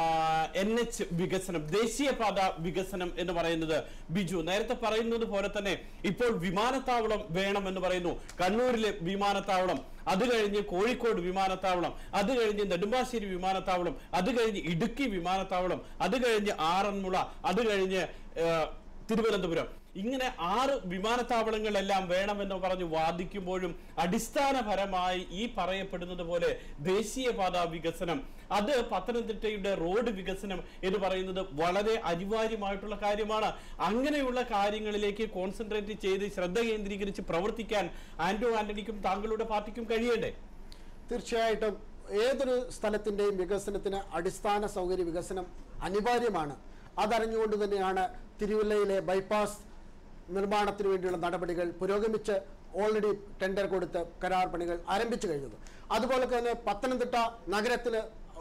എൻ എച്ച് വികസനം ദേശീയപാത വികസനം എന്ന് പറയുന്നത് ബിജു നേരത്തെ പറയുന്നത് പോലെ തന്നെ ഇപ്പോൾ വിമാനത്താവളം വേണമെന്ന് പറയുന്നു കണ്ണൂരിലെ വിമാനത്താവളം അത് കഴിഞ്ഞ് കോഴിക്കോട് വിമാനത്താവളം അത് കഴിഞ്ഞ് നെടുമ്പാശ്ശേരി വിമാനത്താവളം അത് കഴിഞ്ഞ് ഇടുക്കി വിമാനത്താവളം അത് കഴിഞ്ഞ് ആറന്മുള അത് കഴിഞ്ഞ് ആ, തിരുവനന്തപുരം ഇങ്ങനെ ആറ് വിമാനത്താവളങ്ങളെല്ലാം വേണമെന്ന് പറഞ്ഞ് വാദിക്കുമ്പോഴും അടിസ്ഥാനപരമായി ഈ പറയപ്പെടുന്നത് പോലെ ദേശീയപാത വികസനം അത് പത്തനംതിട്ടയുടെ റോഡ് വികസനം എന്ന് പറയുന്നത് വളരെ അനിവാര്യമായിട്ടുള്ള കാര്യമാണ് അങ്ങനെയുള്ള കാര്യങ്ങളിലേക്ക് കോൺസെൻട്രേറ്റ് ചെയ്ത് ശ്രദ്ധ കേന്ദ്രീകരിച്ച് പ്രവർത്തിക്കാൻ ആന്റോ ആന്റണിക്കും താങ്കളുടെ പാർട്ടിക്കും കഴിയണ്ടേ തീർച്ചയായിട്ടും ഏതൊരു സ്ഥലത്തിൻ്റെയും വികസനത്തിന് അടിസ്ഥാന സൗകര്യ വികസനം അനിവാര്യമാണ് അതറിഞ്ഞുകൊണ്ട് തന്നെയാണ് തിരുവല്ലയിലെ ബൈപ്പാസ് നിർമ്മാണത്തിന് വേണ്ടിയുള്ള നടപടികൾ പുരോഗമിച്ച് ഓൾറെഡി ടെൻഡർ കൊടുത്ത് കരാർ പണികൾ ആരംഭിച്ചു കഴിഞ്ഞത് അതുപോലെ തന്നെ പത്തനംതിട്ട നഗരത്തിൽ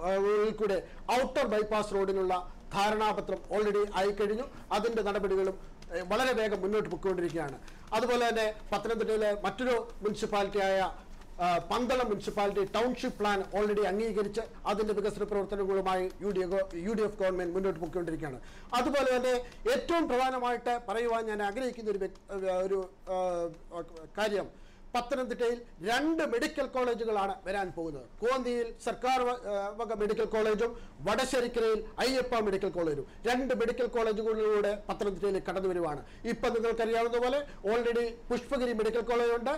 കൂടെ ഔട്ടർ ബൈപ്പാസ് റോഡിനുള്ള ധാരണാപത്രം ഓൾറെഡി ആയിക്കഴിഞ്ഞു അതിൻ്റെ നടപടികളും ഏഹ്, വളരെ വേഗം മുന്നോട്ട് പൊയ്ക്കൊണ്ടിരിക്കുകയാണ് അതുപോലെ തന്നെ പത്തനംതിട്ടയിലെ മറ്റൊരു മുനിസിപ്പാലിറ്റിയായ ആ, Pandalam municipality township plan already അംഗീകരിച്ച് അതിന്റെ വികസന പ്രവർത്തനങ്ങളുമായി U D F U D F government മുന്നോട്ട് പോയിക്കൊണ്ടിരിക്കുകയാണ് അതുപോലെ തന്നെ ഏറ്റവും പ്രധാനമായിട്ട് പറയുവാൻ ഞാൻ ആഗ്രഹിക്കുന്ന ഒരു വ്യക്- ഒരു ആ, കാര്യം പത്തനംതിട്ടയിൽ രണ്ട് മെഡിക്കൽ കോളേജുകളാണ് വരാൻ പോകുന്നത് കോന്നിയിൽ സർക്കാർ വ- ആ, വക മെഡിക്കൽ കോളേജും വടശ്ശേരിക്കരയിൽ അയ്യപ്പ മെഡിക്കൽ കോളേജും രണ്ട് മെഡിക്കൽ കോളേജുകളിലൂടെ പത്തനംതിട്ടയിലേക്ക് കടന്നു വരുവാണ് ഇപ്പം നിങ്ങൾക്കറിയാവുന്ന പോലെ ഓൾറെഡി പുഷ്പഗിരി മെഡിക്കൽ കോളേജ് ഉണ്ട്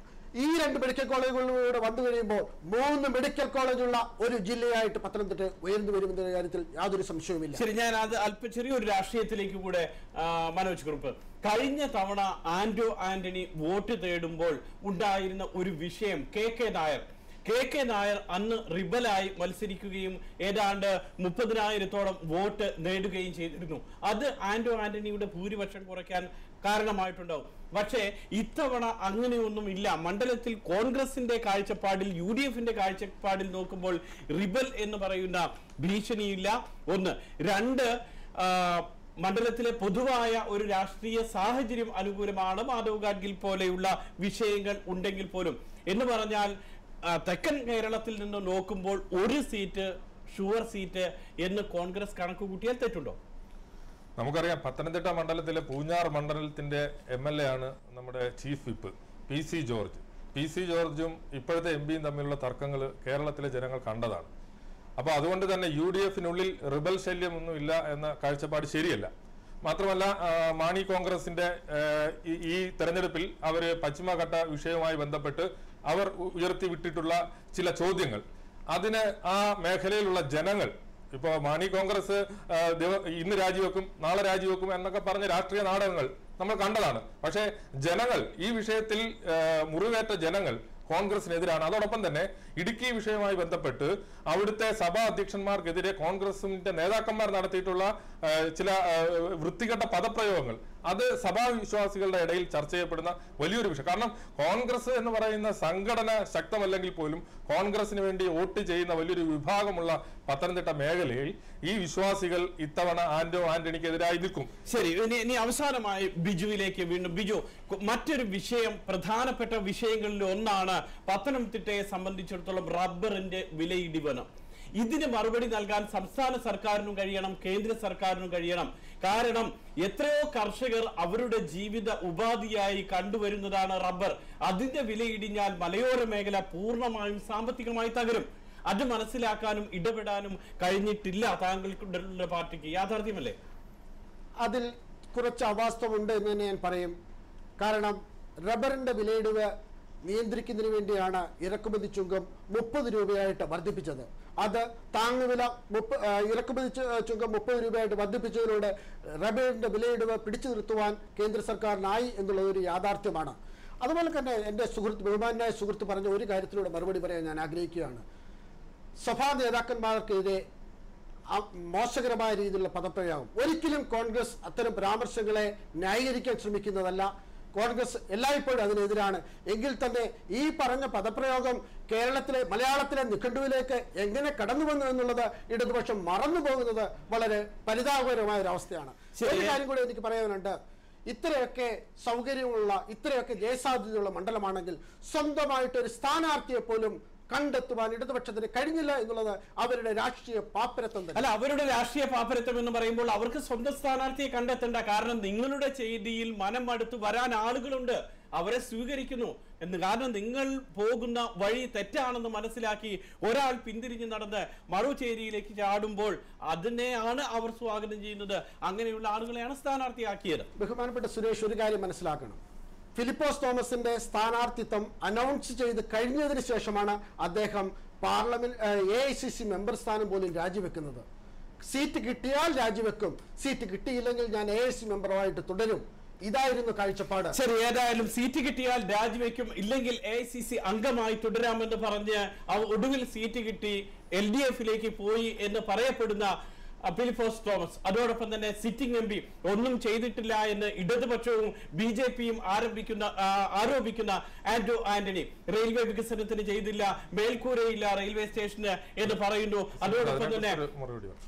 ഈ രണ്ട് മെഡിക്കൽ കോളേജുകളിലൂടെ വന്നു കഴിയുമ്പോൾ മൂന്ന് മെഡിക്കൽ കോളേജുള്ള ഒരു ജില്ലയായിട്ട് പത്തനംതിട്ട ഉയർന്നു വരുമെന്ന കാര്യത്തിൽ യാതൊരു സംശയവുമില്ല ശരി ഞാൻ അത് അല്പ ചെറിയൊരു രാഷ്ട്രീയത്തിലേക്ക് കൂടെ ആ, മനോജ് കുറുപ്പ് കഴിഞ്ഞ തവണ ആന്റോ ആന്റണി വോട്ട് തേടുമ്പോൾ ഉണ്ടായിരുന്ന ഒരു വിഷയം K K Nair K K Nair അന്ന് റിബലായി മത്സരിക്കുകയും ഏതാണ്ട് മുപ്പതിനായിരത്തോളം വോട്ട് നേടുകയും ചെയ്തിരുന്നു അത് ആന്റോ ആന്റണിയുടെ ഭൂരിപക്ഷം കുറയ്ക്കാൻ കാരണമായിട്ടുണ്ടാവും പക്ഷേ ഇത്തവണ അങ്ങനെയൊന്നും ഇല്ല മണ്ഡലത്തിൽ കോൺഗ്രസിന്റെ കാഴ്ചപ്പാടിൽ യു ഡി എഫിന്റെ കാഴ്ചപ്പാടിൽ നോക്കുമ്പോൾ റിബൽ എന്ന് പറയുന്ന ഭീഷണിയില്ല ഒന്ന് രണ്ട് ആ, മണ്ഡലത്തിലെ പൊതുവായ ഒരു രാഷ്ട്രീയ സാഹചര്യം അനുകൂലമാണ് മാധവ് ഗാഡ്ഗിൽ പോലെയുള്ള വിഷയങ്ങൾ ഉണ്ടെങ്കിൽ പോലും എന്ന് പറഞ്ഞാൽ ആ, തെക്കൻ കേരളത്തിൽ നിന്ന് നോക്കുമ്പോൾ ഒരു സീറ്റ് ഷുവർ സീറ്റ് എന്ന് കോൺഗ്രസ് കണക്ക് കൂട്ടിയാൽ തെറ്റുണ്ടോ നമുക്കറിയാം പത്തനംതിട്ട മണ്ഡലത്തിലെ പൂഞ്ഞാർ മണ്ഡലത്തിന്റെ എം എൽ എ ആണ് നമ്മുടെ chief whip P C George P C ജോർജും ഇപ്പോഴത്തെ എം പിയും തമ്മിലുള്ള തർക്കങ്ങൾ കേരളത്തിലെ ജനങ്ങൾ കണ്ടതാണ് അപ്പോൾ അതുകൊണ്ട് തന്നെ യു ഡി എഫിനുള്ളിൽ റിബൽ ശല്യമൊന്നും ഇല്ല എന്ന കാഴ്ചപ്പാട് ശരിയല്ല മാത്രമല്ല ആ, മാണി കോൺഗ്രസിന്റെ ആ, ഈ- ഈ തെരഞ്ഞെടുപ്പിൽ അവർ പശ്ചിമഘട്ട വിഷയവുമായി ബന്ധപ്പെട്ട് അവർ ഉ- ഉയർത്തി വിട്ടിട്ടുള്ള ചില ചോദ്യങ്ങൾ അതിന് ആ മേഖലയിലുള്ള ജനങ്ങൾ ഇപ്പോ മാണി കോൺഗ്രസ് ആ, ദിവ- ഇന്ന് രാജിവെക്കും നാളെ രാജിവെക്കും എന്നൊക്കെ പറഞ്ഞ രാഷ്ട്രീയ നാടകങ്ങൾ നമ്മൾ കണ്ടതാണ് പക്ഷേ ജനങ്ങൾ ഈ വിഷയത്തിൽ ആ, മുറിവേറ്റ ജനങ്ങൾ കോൺഗ്രസിനെതിരാണ് അതോടൊപ്പം തന്നെ ഇടുക്കി വിഷയവുമായി ബന്ധപ്പെട്ട് അവിടുത്തെ സഭാ അധ്യക്ഷന്മാർക്കെതിരെ കോൺഗ്രസിന്റെ നേതാക്കന്മാർ നടത്തിയിട്ടുള്ള ആ, ചില ആ, വൃത്തികെട്ട പദപ്രയോഗങ്ങൾ അത് സഭാ വിശ്വാസികളുടെ ഇടയിൽ ചർച്ച ചെയ്യപ്പെടുന്ന വലിയൊരു വിഷയം കാരണം കോൺഗ്രസ് എന്ന് പറയുന്ന സംഘടന ശക്തമല്ലെങ്കിൽ പോലും കോൺഗ്രസിന് വേണ്ടി വോട്ട് ചെയ്യുന്ന വലിയൊരു വിഭാഗമുള്ള പത്തനംതിട്ട മേഖലയിൽ ഈ വിശ്വാസികൾ ഇത്തവണ ആന്റോ ആന്റണിക്കെതിരായി നിൽക്കും ശരി ഇനി ഇനി അവസാനമായി ബിജുവിലേക്ക് വീണ്ടും ബിജു കു- മറ്റൊരു വിഷയം പ്രധാനപ്പെട്ട വിഷയങ്ങളിൽ ഒന്നാണ് പത്തനംതിട്ടയെ സംബന്ധിച്ചിടത്തോളം റബ്ബറിന്റെ വിലയിടിവനം ഇതിന് മറുപടി നൽകാൻ സംസ്ഥാന സർക്കാരിനും കഴിയണം കേന്ദ്ര സർക്കാരിനും കഴിയണം കാരണം എത്രയോ കർഷകർ അവരുടെ ജീവിത ഉപാധിയായി കണ്ടുവരുന്നതാണ് റബ്ബർ അതിന്റെ വിലയിടിഞ്ഞാൽ മലയോര മേഖല പൂർണ്ണമായും സാമ്പത്തികമായി തകരും അത് മനസ്സിലാക്കാനും ഇടപെടാനും കഴിഞ്ഞിട്ടില്ല താങ്കളുടെ പാർട്ടിക്ക് യാഥാർത്ഥ്യമല്ലേ അതിൽ കുറച്ച് അവാസ്തവമുണ്ട് എന്ന് തന്നെ ഞാൻ പറയും കാരണം റബ്ബറിന്റെ വിലയിടിവ് നിയന്ത്രിക്കുന്നതിന് വേണ്ടിയാണ് ഇറക്കുമതി ചുങ്കം മുപ്പത് രൂപയായിട്ട് വർദ്ധിപ്പിച്ചത് അത് താങ്ങുവില മുപ്പ ആ, ഇറക്കുമതി ചു- ചുങ്കം മുപ്പത് രൂപയായിട്ട് വർദ്ധിപ്പിച്ചതിലൂടെ റബ്ബറിന്റെ വിലയിടിവ് പിടിച്ചു നിർത്തുവാൻ കേന്ദ്ര സർക്കാരിനായി എന്നുള്ളത് ഒരു യാഥാർത്ഥ്യമാണ് അതുപോലെ തന്നെ എൻ്റെ സുഹൃത്ത് ബഹുമാനായ സുഹൃത്ത് പറഞ്ഞ ഒരു കാര്യത്തിലൂടെ മറുപടി പറയാൻ ഞാൻ ആഗ്രഹിക്കുകയാണ് സഭാ നേതാക്കന്മാർക്കെതിരെ ആ- മോശകരമായ രീതിയിലുള്ള പദപ്രയോഗം ഒരിക്കലും കോൺഗ്രസ് അത്തരം പരാമർശങ്ങളെ ന്യായീകരിക്കാൻ ശ്രമിക്കുന്നതല്ല കോൺഗ്രസ് എല്ലായ്പ്പോഴും അതിനെതിരാണ് എങ്കിൽ തന്നെ ഈ പറഞ്ഞ പദപ്രയോഗം കേരളത്തിലെ മലയാളത്തിലെ നിഘണ്ടുവിലേക്ക് എങ്ങനെ കടന്നു വന്നു എന്നുള്ളത് ഇടതുപക്ഷം മറന്നു പോകുന്നത് വളരെ പരിതാപകരമായ ഒരു അവസ്ഥയാണ് ശരി. ഒരു കാര്യം കൂടി എനിക്ക് പറയാനുണ്ട് ഇത്രയൊക്കെ സൗകര്യമുള്ള ഇത്രയൊക്കെ ജയസാധ്യതയുള്ള മണ്ഡലമാണെങ്കിൽ സ്വന്തമായിട്ട് ഒരു സ്ഥാനാർത്ഥിയെ പോലും കണ്ടെത്തുവാൻ ഇടതുപക്ഷത്തിന് കഴിഞ്ഞില്ല എന്നുള്ളത് അവരുടെ രാഷ്ട്രീയ പാപ്പരത്വം തന്നെ അല്ല അവരുടെ രാഷ്ട്രീയ പാപ്പരത്വം എന്ന് പറയുമ്പോൾ അവർക്ക് സ്വന്തം സ്ഥാനാർത്ഥിയെ കണ്ടെത്തേണ്ട കാരണം നിങ്ങളുടെ ചെയ്തിയിൽ മനം മടുത്ത് വരാൻ ആളുകളുണ്ട് അവരെ സ്വീകരിക്കുന്നു എന്ന് കാരണം നിങ്ങൾ പോകുന്ന വഴി തെറ്റാണെന്ന് മനസ്സിലാക്കി ഒരാൾ പിന്തിരിഞ്ഞ് നടന്ന് മറുചേരിയിലേക്ക് ചാടുമ്പോൾ അതിനെയാണ് അവർ സ്വാഗതം ചെയ്യുന്നത് അങ്ങനെയുള്ള ആളുകളെയാണ് സ്ഥാനാർത്ഥിയാക്കിയത് ബഹുമാനപ്പെട്ട സുരേഷ് ഒരു കാര്യം മനസ്സിലാക്കണം ഫിലിപ്പോസ് തോമസിന്റെ സ്ഥാനാർത്ഥിത്വം അനൗൺസ് ചെയ്ത് കഴിഞ്ഞതിന് ശേഷമാണ് അദ്ദേഹം parliament A I C C member സ്ഥാനം പോലും രാജിവെക്കുന്നത് സീറ്റ് കിട്ടിയാൽ രാജിവെക്കും സീറ്റ് കിട്ടിയില്ലെങ്കിൽ ഞാൻ എ ഐ സി മെമ്പറുമായിട്ട് തുടരും ഇതായിരുന്നു കാഴ്ചപ്പാട് ശരി ഏതായാലും സീറ്റ് കിട്ടിയാൽ രാജിവെക്കും ഇല്ലെങ്കിൽ എ ഐ സി സി അംഗമായി തുടരാമെന്ന് പറഞ്ഞ് അവ- ഒടുവിൽ സീറ്റ് കിട്ടി എൽ ഡി എഫിലേക്ക് പോയി എന്ന് പറയപ്പെടുന്ന അ, ഫിലിപ്പോസ് തോമസ് അതോടൊപ്പം തന്നെ സിറ്റിംഗ് എം പി ഒന്നും ചെയ്തിട്ടില്ല എന്ന് ഇടതുപക്ഷവും ബി ജെ പിയും ആരംഭിക്കുന്ന ആ, ആരോപിക്കുന്ന ആന്റോ ആന്റണി റെയിൽവേ വികസനത്തിന് ചെയ്തില്ല മേൽക്കൂരയില്ല റെയിൽവേ സ്റ്റേഷന് എന്ന് പറയുന്നു അതോടൊപ്പം തന്നെ അതിനെക്കുറിച്ചൊരു മറുപടി പറയാം.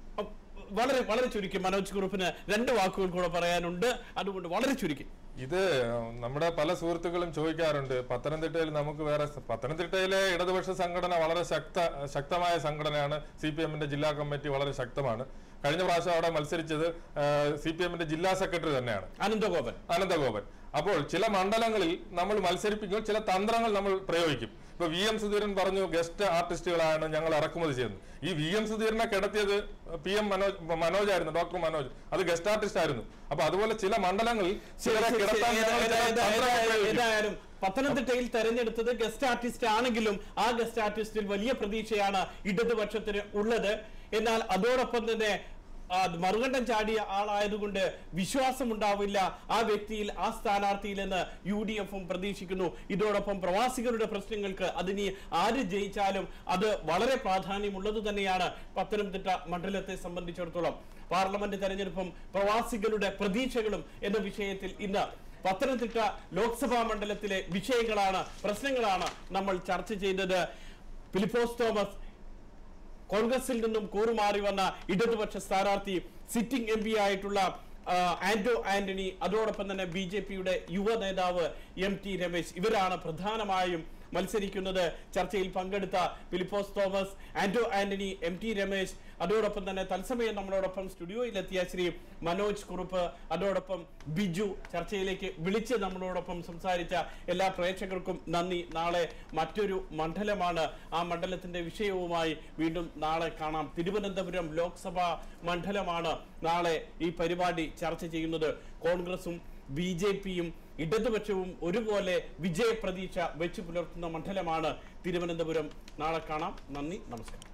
വളരെ വളരെ ചുരുക്കി മനോജ് കുറുപ്പിന് രണ്ട് വാക്കുകൾ കൂടെ പറയാനുണ്ട് അതുകൊണ്ട് വളരെ ചുരുക്കി ഇത് നമ്മുടെ പല സുഹൃത്തുക്കളും ചോദിക്കാറുണ്ട് പത്തനംതിട്ടയിൽ നമുക്ക് വേറെ സ- പത്തനംതിട്ടയിലെ ഇടതുപക്ഷ സംഘടന വളരെ ശക്ത ശക്തമായ സംഘടനയാണ് സി പി എമ്മിന്റെ ജില്ലാ കമ്മിറ്റി വളരെ ശക്തമാണ് കഴിഞ്ഞ പ്രാവശ്യം അവിടെ മത്സരിച്ചത് സി പി എമ്മിന്റെ ജില്ലാ സെക്രട്ടറി തന്നെയാണ് അനന്തഗോപൻ അനന്തഗോപൻ അപ്പോൾ ചില മണ്ഡലങ്ങളിൽ നമ്മൾ മത്സരിപ്പിക്കും ചില തന്ത്രങ്ങൾ നമ്മൾ പ്രയോഗിക്കും ഇപ്പൊ വി എം സുധീരൻ പറഞ്ഞു ഗസ്റ്റ് ആർട്ടിസ്റ്റുകളാണ് ഞങ്ങൾ ഇറക്കുമതി ചെയ്യുന്നത് ഈ വി എം സുധീരനെ കിടത്തിയത് പി എം മനോജ് മനോജ് ആയിരുന്നു ഡോക്ടർ മനോജ് അത് ഗസ്റ്റ് ആർട്ടിസ്റ്റ് ആയിരുന്നു അപ്പൊ അതുപോലെ ചില മണ്ഡലങ്ങളിൽ ശരി, ചിലരെ ശരി, കിടത്താൻ ശരി. ഞങ്ങൾ ചില ഏതാ- ഏതാ- തന്ത്രങ്ങൾ ഏതാ- പ്രയോഗിക്കും. ഏതായാലും പത്തനംതിട്ടയിൽ തെരഞ്ഞെടുത്തത് ഗസ്റ്റ് ആർട്ടിസ്റ്റ് ആണെങ്കിലും ആ ഗസ്റ്റ് ആർട്ടിസ്റ്റിൽ വലിയ പ്രതീക്ഷയാണ് ഇടതുപക്ഷത്തിന് ഉള്ളത് എന്നാൽ അതോടൊപ്പം തന്നെ ആ, മറുകണ്ഠം ചാടിയ ആളായതുകൊണ്ട് വിശ്വാസമുണ്ടാവില്ല ആ വ്യക്തിയിൽ ആ സ്ഥാനാർത്ഥിയിൽ എന്ന് യു ഡി എഫും പ്രതീക്ഷിക്കുന്നു ഇതോടൊപ്പം പ്രവാസികളുടെ പ്രശ്നങ്ങൾക്ക് അതിനി ആര് ജയിച്ചാലും അത് വളരെ പ്രാധാന്യമുള്ളത് തന്നെയാണ് പത്തനംതിട്ട മണ്ഡലത്തെ സംബന്ധിച്ചിടത്തോളം പാർലമെന്റ് തെരഞ്ഞെടുപ്പും പ്രവാസികളുടെ പ്രതീക്ഷകളും എന്ന വിഷയത്തിൽ ഇന്ന് പത്തനംതിട്ട ലോക്സഭാ മണ്ഡലത്തിലെ വിഷയങ്ങളാണ് പ്രശ്നങ്ങളാണ് നമ്മൾ ചർച്ച ചെയ്തത് ഫിലിപ്പോസ് തോമസ് കോൺഗ്രസിൽ നിന്നും കൂറുമാറി വന്ന ഇടതുപക്ഷ സ്ഥാനാർത്ഥി സിറ്റിംഗ് എം പി ആയിട്ടുള്ള ആ, ആന്റോ ആന്റണി അതോടൊപ്പം തന്നെ ബി ജെ പിയുടെ യുവ നേതാവ് എം ടി രമേശ് ഇവരാണ് പ്രധാനമായും മത്സരിക്കുന്നത് ചർച്ചയിൽ പങ്കെടുത്ത ഫിലിപ്പോസ് തോമസ് ആന്റോ ആന്റണി എം ടി രമേശ് അതോടൊപ്പം തന്നെ തത്സമയം നമ്മളോടൊപ്പം സ്റ്റുഡിയോയിലെത്തിയ ശ്രീ മനോജ് കുറുപ്പ് അതോടൊപ്പം ബിജു ചർച്ചയിലേക്ക് വിളിച്ച് നമ്മളോടൊപ്പം സംസാരിച്ച എല്ലാ പ്രേക്ഷകർക്കും നന്ദി നാളെ മറ്റൊരു മണ്ഡലമാണ് ആ മണ്ഡലത്തിന്റെ വിഷയവുമായി വീണ്ടും നാളെ കാണാം തിരുവനന്തപുരം ലോക്സഭാ മണ്ഡലമാണ് നാളെ ഈ പരിപാടി ചർച്ച ചെയ്യുന്നത് കോൺഗ്രസും ബി ജെ പിയും ഇടതുപക്ഷവും ഒരുപോലെ വിജയപ്രതീക്ഷ വെച്ചു പുലർത്തുന്ന മണ്ഡലമാണ് തിരുവനന്തപുരം നാളെ കാണാം നന്ദി നമസ്കാരം